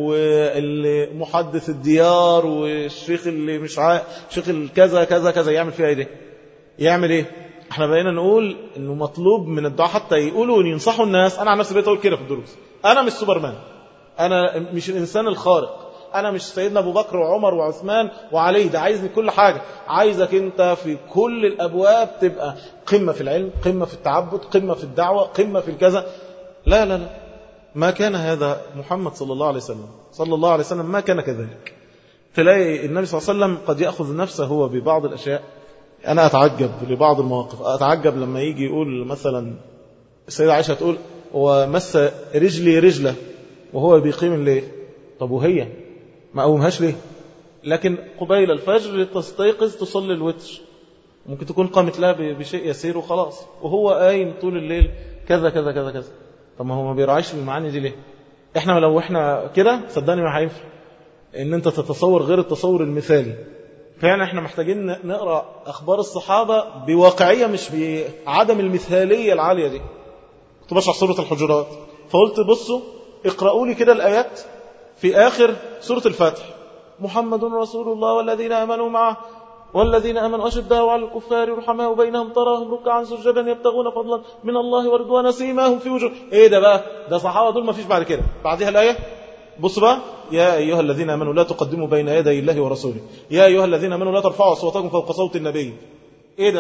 والمحدث الديار والشيخ اللي مش عارف شيخ الكذا كذا كذا يعمل فيها ايه ده يعمل ايه احنا بقينا نقول انه مطلوب من الدعاء حتى يقولوا وينصحوا الناس انا عن نفسي بقيت اقول كده في الدروس انا مش سوبرمان انا مش الانسان الخارق انا مش سيدنا ابو بكر وعمر وعثمان وعلي ده عايزني كل حاجة عايزك انت في كل الابواب تبقى قمة في العلم قمة في التعبد قمة في الدعوة قمة في الكذا لا لا لا ما كان هذا محمد صلى الله عليه وسلم صلى الله عليه وسلم ما كان كذلك تلاقي النبي صلى الله عليه وسلم قد يأخذ نفسه هو ببعض الأشياء أنا أتعجب لبعض المواقف أتعجب لما يجي يقول مثلا السيدة عائشة تقول ومس رجلي رجله وهو بيقيم الليل طب وهي ما قومهاش ليه لكن قبيل الفجر تستيقظ تصلي الوتر ممكن تكون قامت لها بشيء يسير وخلاص وهو قايم طول الليل كذا كذا كذا كذا طب ما هو ما بيراعيش المعاني دي ليه احنا لو احنا كده صدقني ما هينفع ان انت تتصور غير التصور المثالي فعلا احنا محتاجين نقرا اخبار الصحابه بواقعيه مش بعدم المثاليه العاليه دي كنت بشرح سوره الحجرات فقلت بصوا اقرأوا لي كده الايات في آخر سورة الفتح محمد رسول الله والذين آمنوا معه والذين آمنوا أشداء على الكفار رحماء بينهم تراهم ركعا سجدا يبتغون فضلا من الله ورضوانا سيماهم في وجوه ايه ده بقى ده صحابة دول ما فيش بعد كده بعدها الآية بص بقى يا أيها الذين آمنوا لا تقدموا بين يدي الله ورسوله يا أيها الذين آمنوا لا ترفعوا أصواتكم فوق صوت النبي ايه ده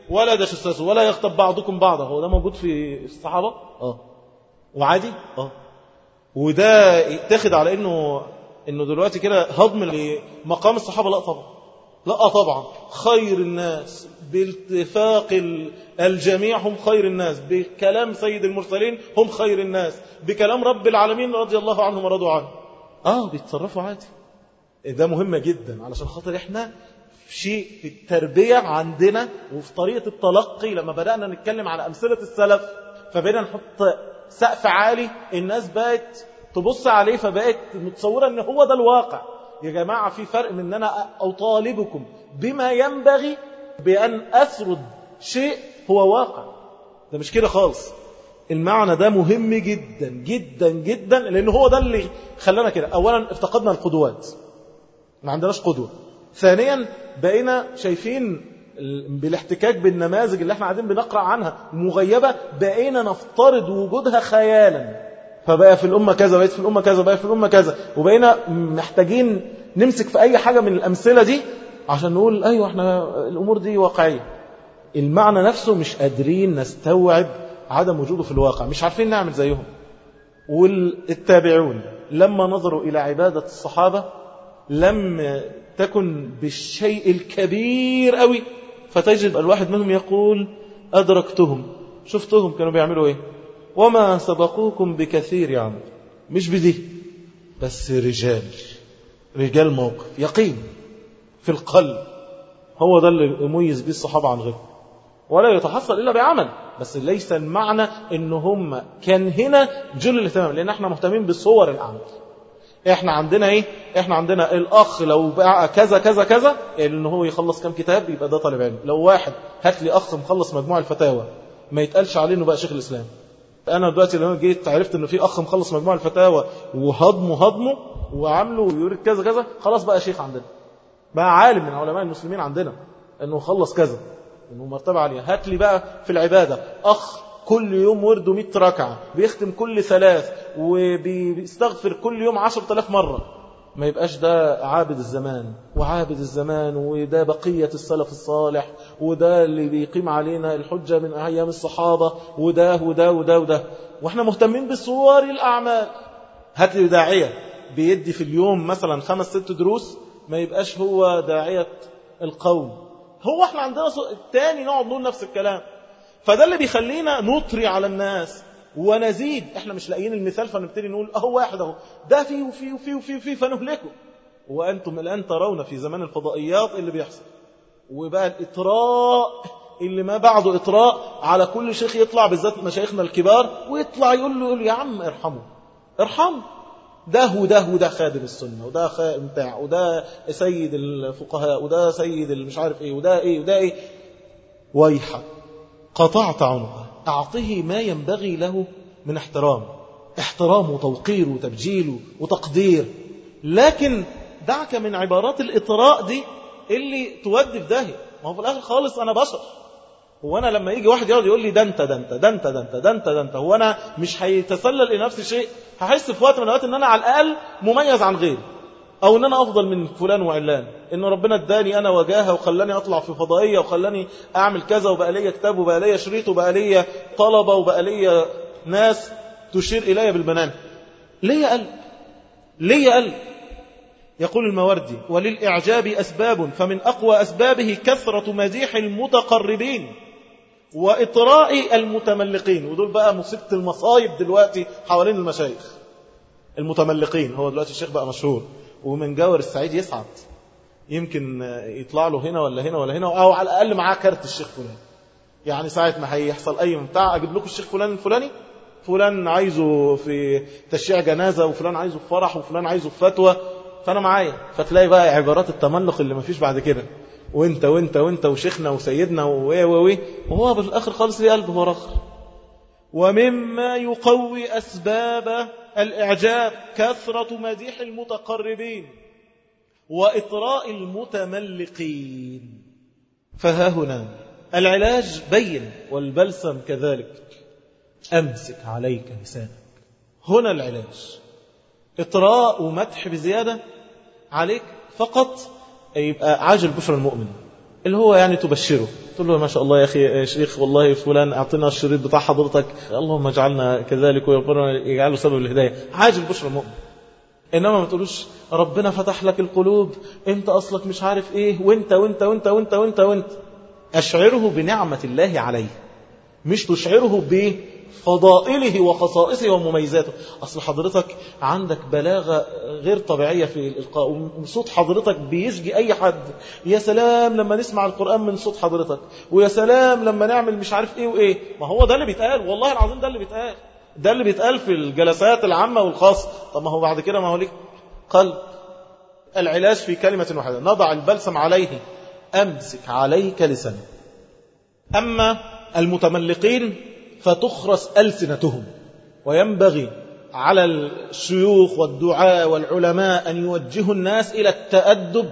ولا تجسسوا ولا يغتب بعضكم بعضا هو ده موجود في الصحابة اه وعادي اه وده يتاخد على انه انه دلوقتي كده هضم لمقام الصحابة لا طبعا لا طبعا خير الناس باتفاق الجميع هم خير الناس بكلام سيد المرسلين هم خير الناس بكلام رب العالمين رضي الله عنهم ورضوا عنه اه بيتصرفوا عادي ده مهم جدا علشان خاطر احنا شيء في التربية عندنا وفي طريقة التلقي لما بدأنا نتكلم على أمثلة السلف فبقينا نحط سقف عالي الناس بقت تبص عليه فبقت متصورة ان هو ده الواقع يا جماعة في فرق من ان انا اطالبكم بما ينبغي بان اسرد شيء هو واقع ده مش كده خالص المعنى ده مهم جدا جدا جدا لان هو ده اللي خلانا كده اولا افتقدنا القدوات ما عندناش قدوة ثانيا بقينا شايفين بالاحتكاك بالنماذج اللي احنا قاعدين بنقرأ عنها مغيبة بقينا نفترض وجودها خيالا فبقى في الأمة كذا بقيت في الأمة كذا بقى في الأمة كذا وبقينا محتاجين نمسك في أي حاجة من الأمثلة دي عشان نقول أيوة احنا الأمور دي واقعية المعنى نفسه مش قادرين نستوعب عدم وجوده في الواقع مش عارفين نعمل زيهم والتابعون لما نظروا إلى عبادة الصحابة لم تكن بالشيء الكبير قوي فتجد الواحد منهم يقول أدركتهم شفتهم كانوا بيعملوا إيه وما سبقوكم بكثير يا عم مش بدي بس رجال رجال موقف يقين في القلب هو ده اللي يميز به الصحابة عن غيرهم ولا يتحصل إلا بعمل بس ليس المعنى ان هم كان هنا جل الاهتمام لان احنا مهتمين بصور الاعمال احنا عندنا ايه احنا عندنا الاخ لو بقى كذا كذا كذا ان هو يخلص كام كتاب يبقى ده طالب علم لو واحد هات لي اخ مخلص مجموع الفتاوى ما يتقالش عليه انه بقى شيخ الاسلام انا دلوقتي لما جيت عرفت انه في اخ مخلص مجموع الفتاوى وهضمه هضمه وعامله ويوريك كذا كذا خلاص بقى شيخ عندنا بقى عالم من علماء المسلمين عندنا انه خلص كذا انه مرتبه عاليه هات لي بقى في العباده اخ كل يوم ورده 100 ركعه بيختم كل ثلاث وبيستغفر كل يوم 10000 مره ما يبقاش ده عابد الزمان وعابد الزمان وده بقية السلف الصالح وده اللي بيقيم علينا الحجة من أيام الصحابة وده وده وده وده واحنا مهتمين بصور الأعمال هات لي داعية بيدي في اليوم مثلا خمس ست دروس ما يبقاش هو داعية القوم هو احنا عندنا التاني نقعد نقول نفس الكلام فده اللي بيخلينا نطري على الناس ونزيد احنا مش لاقيين المثال فنبتدي نقول اهو واحد اهو ده فيه وفيه وفيه وفيه وفيه فنهلكه وانتم الان ترون في زمان الفضائيات اللي بيحصل وبقى الاطراء اللي ما بعده اطراء على كل شيخ يطلع بالذات مشايخنا الكبار ويطلع يقول له يقول يا عم ارحمه ارحمه ده وده وده خادم السنة وده خادم بتاع وده سيد الفقهاء وده سيد مش عارف ايه وده ايه وده ايه ويحك قطعت عنقه أعطه ما ينبغي له من احترام احترام وتوقير وتبجيل وتقدير لكن دعك من عبارات الإطراء دي اللي تودي في داهية ما هو في الآخر خالص أنا بشر هو أنا لما يجي واحد يقعد يقول لي ده أنت ده أنت ده أنت ده أنت ده أنت ده أنت هو أنا مش هيتسلل لنفسي شيء هحس في وقت من الأوقات إن أنا على الأقل مميز عن غيري أو إن أنا أفضل من فلان وعلان إن ربنا اداني أنا وجاهة وخلاني أطلع في فضائية وخلاني أعمل كذا وبقى لي كتاب وبقى لي شريط وبقى لي طلبة وبقى لي ناس تشير إلي بالبنان ليه قلب ليه قلب يقول الموردي وللإعجاب أسباب فمن أقوى أسبابه كثرة مديح المتقربين وإطراء المتملقين ودول بقى مصيبة المصايب دلوقتي حوالين المشايخ المتملقين هو دلوقتي الشيخ بقى مشهور ومن جاور السعيد يسعد يمكن يطلع له هنا ولا هنا ولا هنا أو على الأقل معاه كارت الشيخ فلان يعني ساعة ما هيحصل أي بتاع أجيب لكم الشيخ فلان الفلاني فلان عايزه في تشييع جنازة وفلان عايزه في فرح وفلان عايزه في فتوى فأنا معايا فتلاقي بقى عبارات التملق اللي مفيش بعد كده وانت وانت وانت وشيخنا وسيدنا ووي وي وهو بالآخر خالص ليه قلب هو آخر ومما يقوي أسباب الإعجاب كثرة مديح المتقربين وإطراء المتملقين فها هنا العلاج بين والبلسم كذلك أمسك عليك لسانك هنا العلاج إطراء ومدح بزيادة عليك فقط يبقى عاجل بشر المؤمن اللي هو يعني تبشره تقول له ما شاء الله يا أخي يا شيخ والله فلان أعطينا الشريط بتاع حضرتك اللهم اجعلنا كذلك وربنا يجعله سبب الهداية عاجل بشرى المؤمن إنما ما تقولوش ربنا فتح لك القلوب أنت أصلك مش عارف إيه وأنت وأنت وأنت وأنت وأنت وأنت أشعره بنعمة الله عليه مش تشعره بفضائله وخصائصه ومميزاته أصل حضرتك عندك بلاغة غير طبيعية في الإلقاء وصوت حضرتك بيشجي أي حد يا سلام لما نسمع القرآن من صوت حضرتك ويا سلام لما نعمل مش عارف إيه وإيه ما هو ده اللي بيتقال والله العظيم ده اللي بيتقال ده اللي بيتقال في الجلسات العامة والخاصة طب ما هو بعد كده ما هو ليك قلب العلاج في كلمة واحدة نضع البلسم عليه أمسك عليك لسانك أما المتملقين فتخرس ألسنتهم وينبغي على الشيوخ والدعاء والعلماء أن يوجهوا الناس إلى التأدب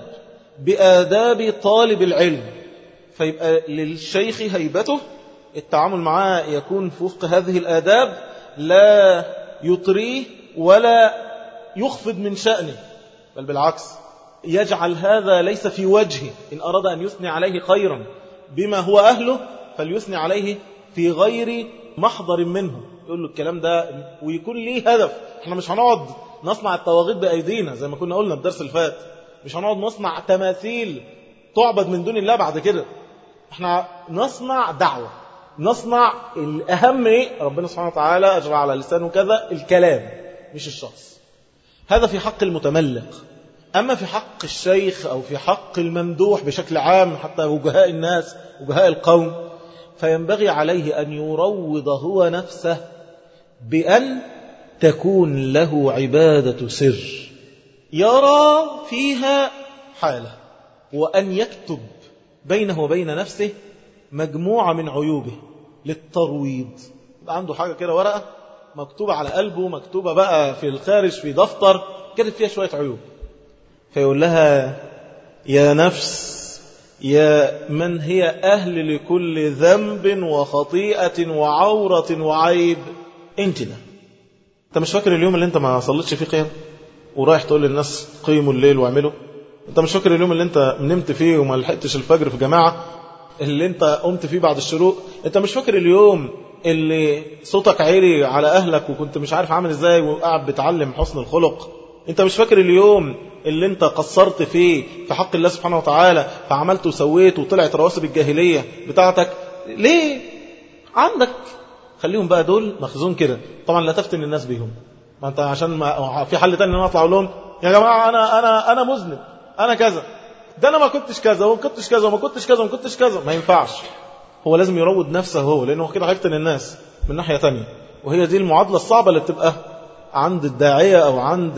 بآداب طالب العلم فيبقى للشيخ هيبته التعامل معاه يكون في وفق هذه الآداب لا يطريه ولا يخفض من شأنه بل بالعكس يجعل هذا ليس في وجهه إن أراد أن يثني عليه خيرا بما هو أهله فليثني عليه في غير محضر منه يقول له الكلام ده ويكون ليه هدف احنا مش هنقعد نصنع الطواغيت بأيدينا زي ما كنا قلنا الدرس الفات مش هنقعد نصنع تماثيل تعبد من دون الله بعد كده احنا نصنع دعوة نصنع الأهم ايه ربنا سبحانه وتعالى أجرى على لسانه كذا الكلام مش الشخص هذا في حق المتملق أما في حق الشيخ أو في حق الممدوح بشكل عام حتى وجهاء الناس وجهاء القوم فينبغي عليه أن يروض هو نفسه بأن تكون له عبادة سر يرى فيها حالة وأن يكتب بينه وبين نفسه مجموعة من عيوبه للترويض عنده حاجة كده ورقة مكتوبة على قلبه مكتوبة بقى في الخارج في دفتر كتب فيها شوية عيوب فيقول لها يا نفس يا من هي أهل لكل ذنب وخطيئة وعورة وعيب انت ده انت مش فاكر اليوم اللي انت ما صليتش فيه قيام ورايح تقول للناس قيموا الليل واعملوا انت مش فاكر اليوم اللي انت نمت فيه وما لحقتش الفجر في جماعة اللي انت قمت فيه بعد الشروق انت مش فاكر اليوم اللي صوتك عالي على اهلك وكنت مش عارف عامل ازاي وقاعد بتعلم حسن الخلق انت مش فاكر اليوم اللي انت قصرت فيه في حق الله سبحانه وتعالى فعملت وسويت وطلعت رواسب الجاهلية بتاعتك ليه عندك خليهم بقى دول مخزون كده طبعا لا تفتن الناس بيهم ما انت عشان ما في حل تاني ان انا اطلع اقول لهم يا جماعه انا انا انا مذنب انا كذا ده انا ما كنتش كذا وما كنتش كذا وما كنتش كذا وما كنتش كذا ما ينفعش هو لازم يروض نفسه هو لانه كده هيفتن الناس من ناحيه تانية وهي دي المعادله الصعبه اللي بتبقى عند الداعيه او عند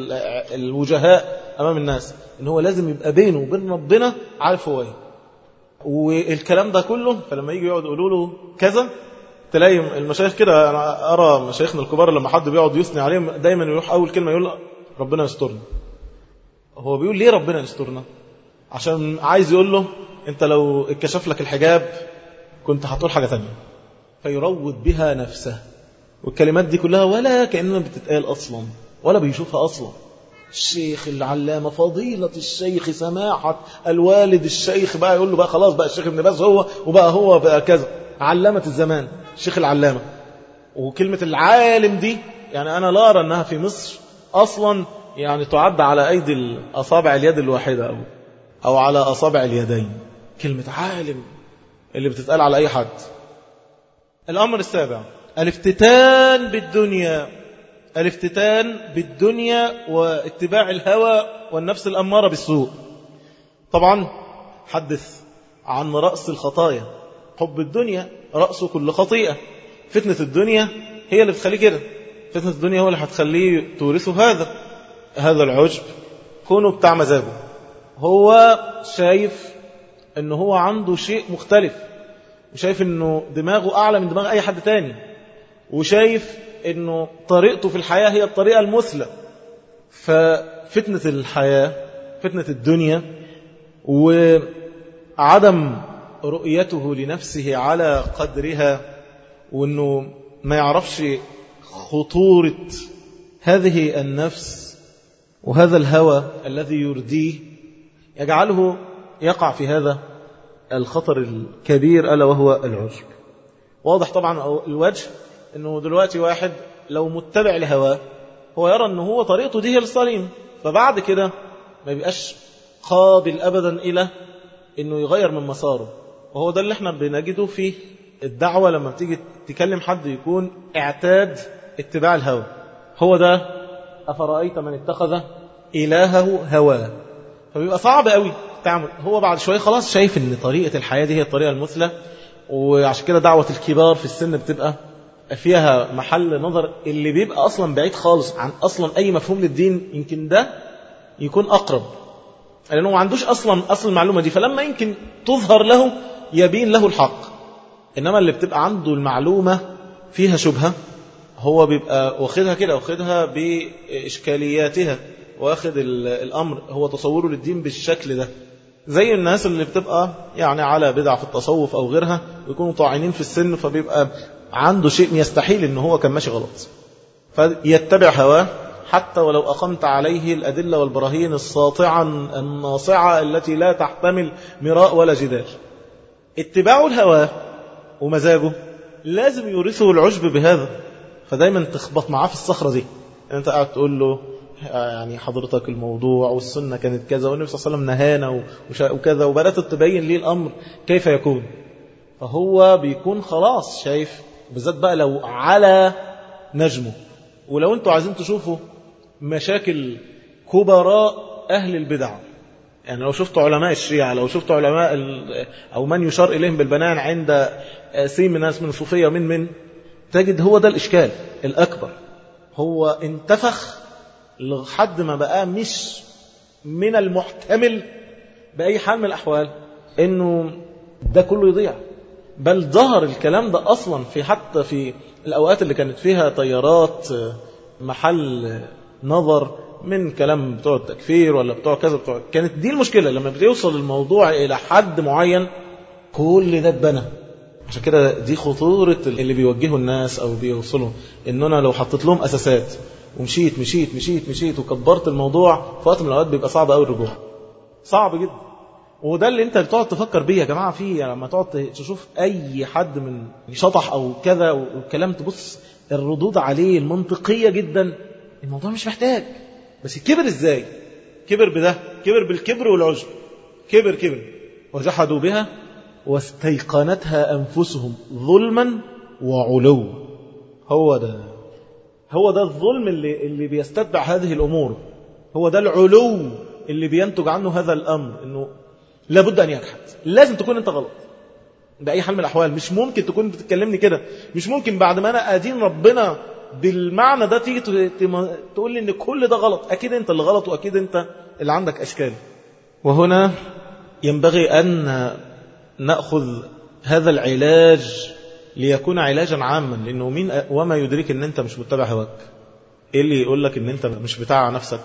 الوجهاء امام الناس ان هو لازم يبقى بينه وبين ربنا عارف هو ايه والكلام ده كله فلما يجي يقعد يقولوا له كذا تلاقي المشايخ كده انا ارى مشايخنا الكبار لما حد بيقعد يثني عليهم دايما يروح اول كلمه يقول ربنا يسترنا هو بيقول ليه ربنا يسترنا عشان عايز يقول له انت لو اتكشف لك الحجاب كنت هتقول حاجه ثانيه فيروض بها نفسه والكلمات دي كلها ولا كانها بتتقال اصلا ولا بيشوفها اصلا الشيخ العلامة فضيلة الشيخ سماحة الوالد الشيخ بقى يقول له بقى خلاص بقى الشيخ ابن باز هو وبقى هو بقى كذا علامة الزمان الشيخ العلامة وكلمة العالم دي يعني أنا لا أرى أنها في مصر أصلا يعني تعد على أيدي أصابع اليد الواحدة أو, أو على أصابع اليدين كلمة عالم اللي بتتقال على أي حد الأمر السابع الافتتان بالدنيا الافتتان بالدنيا واتباع الهوى والنفس الأمارة بالسوء طبعا حدث عن رأس الخطايا حب الدنيا رأس كل خطيئة فتنة الدنيا هي اللي بتخليه كده فتنة الدنيا هو اللي هتخليه تورثه هذا هذا العجب كونه بتاع مزاجه هو شايف انه هو عنده شيء مختلف وشايف انه دماغه اعلى من دماغ اي حد تاني وشايف انه طريقته في الحياة هي الطريقة المثلى ففتنة الحياة فتنة الدنيا وعدم رؤيته لنفسه على قدرها وانه ما يعرفش خطورة هذه النفس وهذا الهوى الذي يرديه يجعله يقع في هذا الخطر الكبير ألا وهو العجب واضح طبعا الوجه أنه دلوقتي واحد لو متبع لهواه هو يرى أنه هو طريقته دي هي السليم فبعد كده ما بيبقاش قابل أبدا إلى أنه يغير من مساره وهو ده اللي احنا بنجده في الدعوة لما بتيجي تكلم حد يكون اعتاد اتباع الهوى هو ده أفرأيت من اتخذ إلهه هواه فبيبقى صعب قوي تعمل هو بعد شوية خلاص شايف ان طريقة الحياة دي هي الطريقة المثلى وعشان كده دعوة الكبار في السن بتبقى فيها محل نظر اللي بيبقى أصلا بعيد خالص عن أصلا أي مفهوم للدين يمكن ده يكون أقرب لأنه ما عندوش أصلا أصل المعلومة دي فلما يمكن تظهر له يبين له الحق إنما اللي بتبقى عنده المعلومة فيها شبهة هو بيبقى واخدها كده واخدها بإشكالياتها واخد الأمر هو تصوره للدين بالشكل ده زي الناس اللي بتبقى يعني على بدع في التصوف أو غيرها ويكونوا طاعنين في السن فبيبقى عنده شيء يستحيل ان هو كان ماشي غلط فيتبع هواه حتى ولو أقمت عليه الأدلة والبراهين الساطعة الناصعة التي لا تحتمل مراء ولا جدال اتباع الهوى ومزاجه لازم يورثه العجب بهذا فدايما تخبط معاه في الصخرة دي انت قاعد تقول له يعني حضرتك الموضوع والسنة كانت كذا والنبي صلى الله عليه وسلم نهانا وكذا وبدأت تبين لي الأمر كيف يكون فهو بيكون خلاص شايف بالذات بقى لو على نجمه ولو انتوا عايزين تشوفوا مشاكل كبراء أهل البدع يعني لو شفتوا علماء الشيعة لو شفتوا علماء أو من يشار إليهم بالبنان عند سين من ناس من الصوفية ومن من تجد هو ده الإشكال الأكبر هو انتفخ لحد ما بقى مش من المحتمل بأي حال من الأحوال إنه ده كله يضيع بل ظهر الكلام ده أصلا في حتى في الأوقات اللي كانت فيها طيارات محل نظر من كلام بتوع التكفير ولا بتوع كذا بتوع كانت دي المشكلة لما بيوصل الموضوع إلى حد معين كل ده اتبنى عشان كده دي خطورة اللي بيوجهوا الناس أو بيوصلوا إن أنا لو حطيت لهم أساسات ومشيت مشيت مشيت مشيت وكبرت الموضوع في وقت من الأوقات بيبقى صعب قوي الرجوع صعب جدا وده اللي انت بتقعد تفكر بيه يا جماعة فيه يعني لما تقعد تشوف أي حد من شطح أو كذا والكلام تبص الردود عليه المنطقية جدا الموضوع مش محتاج بس كبر ازاي كبر بده كبر بالكبر والعجب كبر كبر وجحدوا بها واستيقنتها أنفسهم ظلما وعلو هو ده هو ده الظلم اللي, اللي بيستتبع هذه الأمور هو ده العلو اللي بينتج عنه هذا الأمر إنه لابد أن يجحد لازم تكون أنت غلط بأي حال من الأحوال مش ممكن تكون بتتكلمني كده مش ممكن بعد ما أنا أدين ربنا بالمعنى ده تيجي تقول لي ان كل ده غلط اكيد انت اللي غلط واكيد انت اللي عندك اشكال وهنا ينبغي ان ناخذ هذا العلاج ليكون علاجا عاما لانه مين وما يدرك ان انت مش متبع هواك ايه اللي يقول لك ان انت مش بتاع نفسك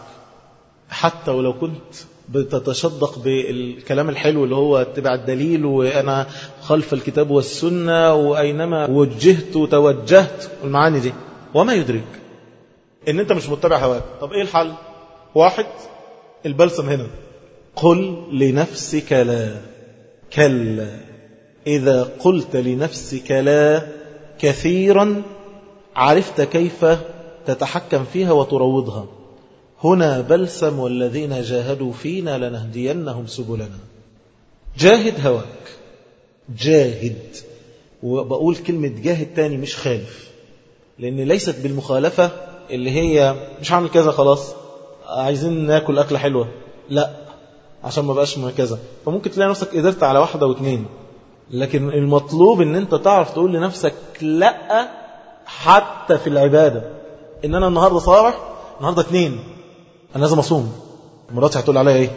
حتى ولو كنت بتتشدق بالكلام الحلو اللي هو اتباع الدليل وانا خلف الكتاب والسنه واينما وجهت وتوجهت المعاني دي وما يدرك ان انت مش متبع هواك طب ايه الحل واحد البلسم هنا قل لنفسك لا كلا إذا قلت لنفسك لا كثيرا عرفت كيف تتحكم فيها وتروضها هنا بلسم والذين جاهدوا فينا لنهدينهم سبلنا جاهد هواك جاهد وبقول كلمة جاهد تاني مش خالف لأن ليست بالمخالفة اللي هي مش هعمل كذا خلاص عايزين ناكل أكلة حلوة لا عشان ما بقاش كذا فممكن تلاقي نفسك قدرت على واحدة واثنين لكن المطلوب ان انت تعرف تقول لنفسك لا حتى في العبادة ان انا النهاردة صابح النهاردة اثنين انا لازم اصوم مراتي هتقول عليا ايه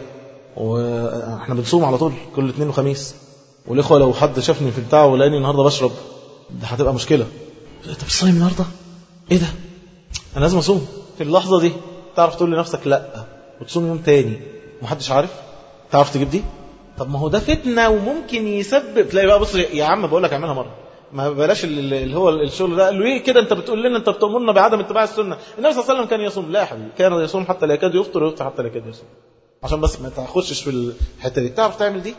واحنا بنصوم على طول كل اثنين وخميس والاخوة لو حد شافني في البتاع ولاني النهاردة بشرب ده هتبقى مشكلة انت مش صايم النهارده ايه ده انا لازم اصوم في اللحظه دي تعرف تقول لنفسك لا وتصوم يوم تاني محدش عارف تعرف تجيب دي طب ما هو ده فتنه وممكن يسبب تلاقي بقى بص يا عم بقول لك اعملها مره ما بلاش اللي هو الشغل ده قال له ايه كده انت بتقول لنا انت بتامرنا بعدم اتباع السنه النبي صلى الله عليه وسلم كان يصوم لا يا حبيبي كان يصوم حتى لا يكاد يفطر ويفطر حتى لا يكاد يصوم عشان بس ما تخشش في الحته دي تعرف تعمل دي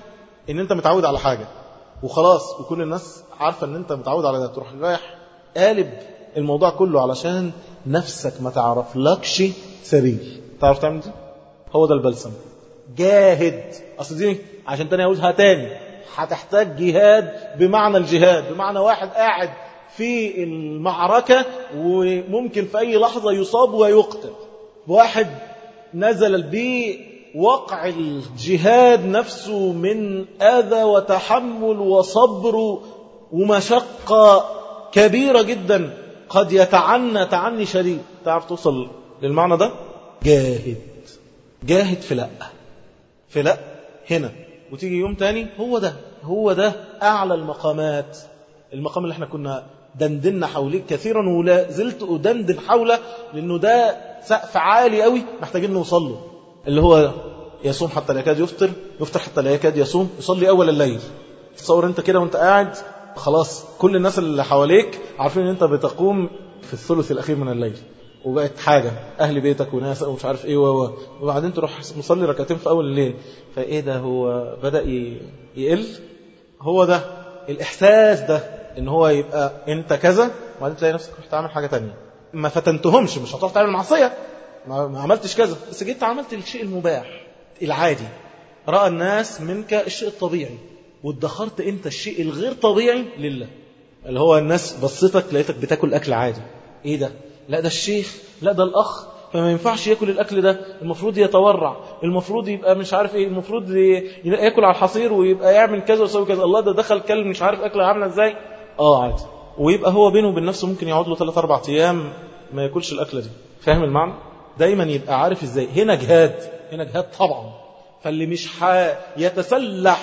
ان انت متعود على حاجة وخلاص وكل الناس عارفة ان انت متعود على ده تروح رايح قالب الموضوع كله علشان نفسك ما تعرف لكش سبيل تعرف تعمل دي هو ده البلسم جاهد اصل دي عشان تاني اقولها تاني هتحتاج جهاد بمعنى الجهاد بمعنى واحد قاعد في المعركة وممكن في أي لحظة يصاب ويقتل واحد نزل به وقع الجهاد نفسه من أذى وتحمل وصبر ومشقة كبيرة جدا قد يتعنى تعني شديد تعرف توصل للمعنى ده جاهد جاهد في لا في لا هنا وتيجي يوم تاني هو ده هو ده أعلى المقامات المقام اللي احنا كنا دندنا حواليه كثيرا ولا زلت أدندن حوله لأنه ده سقف عالي قوي محتاجين نوصل له اللي هو يصوم حتى لا يكاد يفطر يفطر حتى لا يكاد يصوم يصلي أول الليل تصور أنت كده وأنت قاعد خلاص كل الناس اللي حواليك عارفين أن أنت بتقوم في الثلث الأخير من الليل وبقت حاجة أهل بيتك وناس ومش عارف إيه و وبعدين تروح مصلي ركعتين في أول الليل فإيه ده هو بدأ يقل هو ده الإحساس ده إن هو يبقى أنت كذا وبعدين تلاقي نفسك رحت تعمل حاجة تانية ما فتنتهمش مش هتروح تعمل معصية ما, ما عملتش كذا بس جيت عملت الشيء المباح العادي رأى الناس منك الشيء الطبيعي وادخرت انت الشيء الغير طبيعي لله اللي هو الناس بصتك لقيتك بتاكل أكل عادي ايه ده لا ده الشيخ لا ده الأخ فما ينفعش ياكل الأكل ده المفروض يتورع المفروض يبقى مش عارف ايه المفروض ياكل على الحصير ويبقى يعمل كذا ويسوي كذا الله ده دخل كلب مش عارف أكله عامله ازاي اه عادي ويبقى هو بينه وبين نفسه ممكن يقعد له 3 4 ايام ما ياكلش الأكلة دي فاهم المعنى دايما يبقى عارف ازاي هنا جهاد هنا جهاد طبعا فاللي مش يتسلح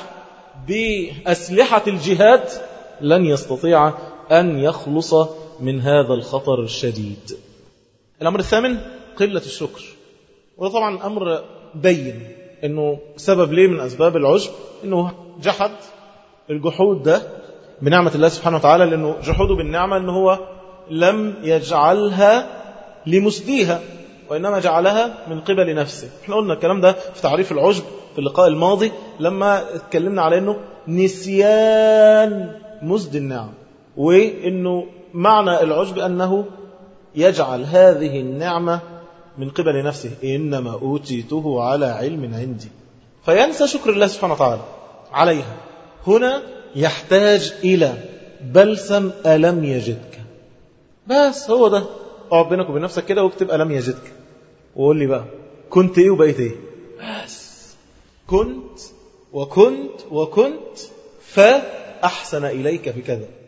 بأسلحة الجهاد لن يستطيع أن يخلص من هذا الخطر الشديد الأمر الثامن قلة الشكر وده طبعا أمر بين أنه سبب ليه من أسباب العجب أنه جحد الجحود ده بنعمة الله سبحانه وتعالى لأنه جحوده بالنعمة أنه هو لم يجعلها لمسديها وإنما جعلها من قبل نفسه احنا قلنا الكلام ده في تعريف العجب في اللقاء الماضي لما اتكلمنا على أنه نسيان مسد النعم وأنه معنى العجب أنه يجعل هذه النعمة من قبل نفسه إنما أوتيته على علم عندي فينسى شكر الله سبحانه وتعالى عليها هنا يحتاج إلى بلسم ألم يجدك بس هو ده اقعد بينك وبين نفسك كده واكتب ألم يجدك وقول لي بقى كنت إيه وبقيت إيه بس كنت وكنت وكنت فأحسن إليك بكذا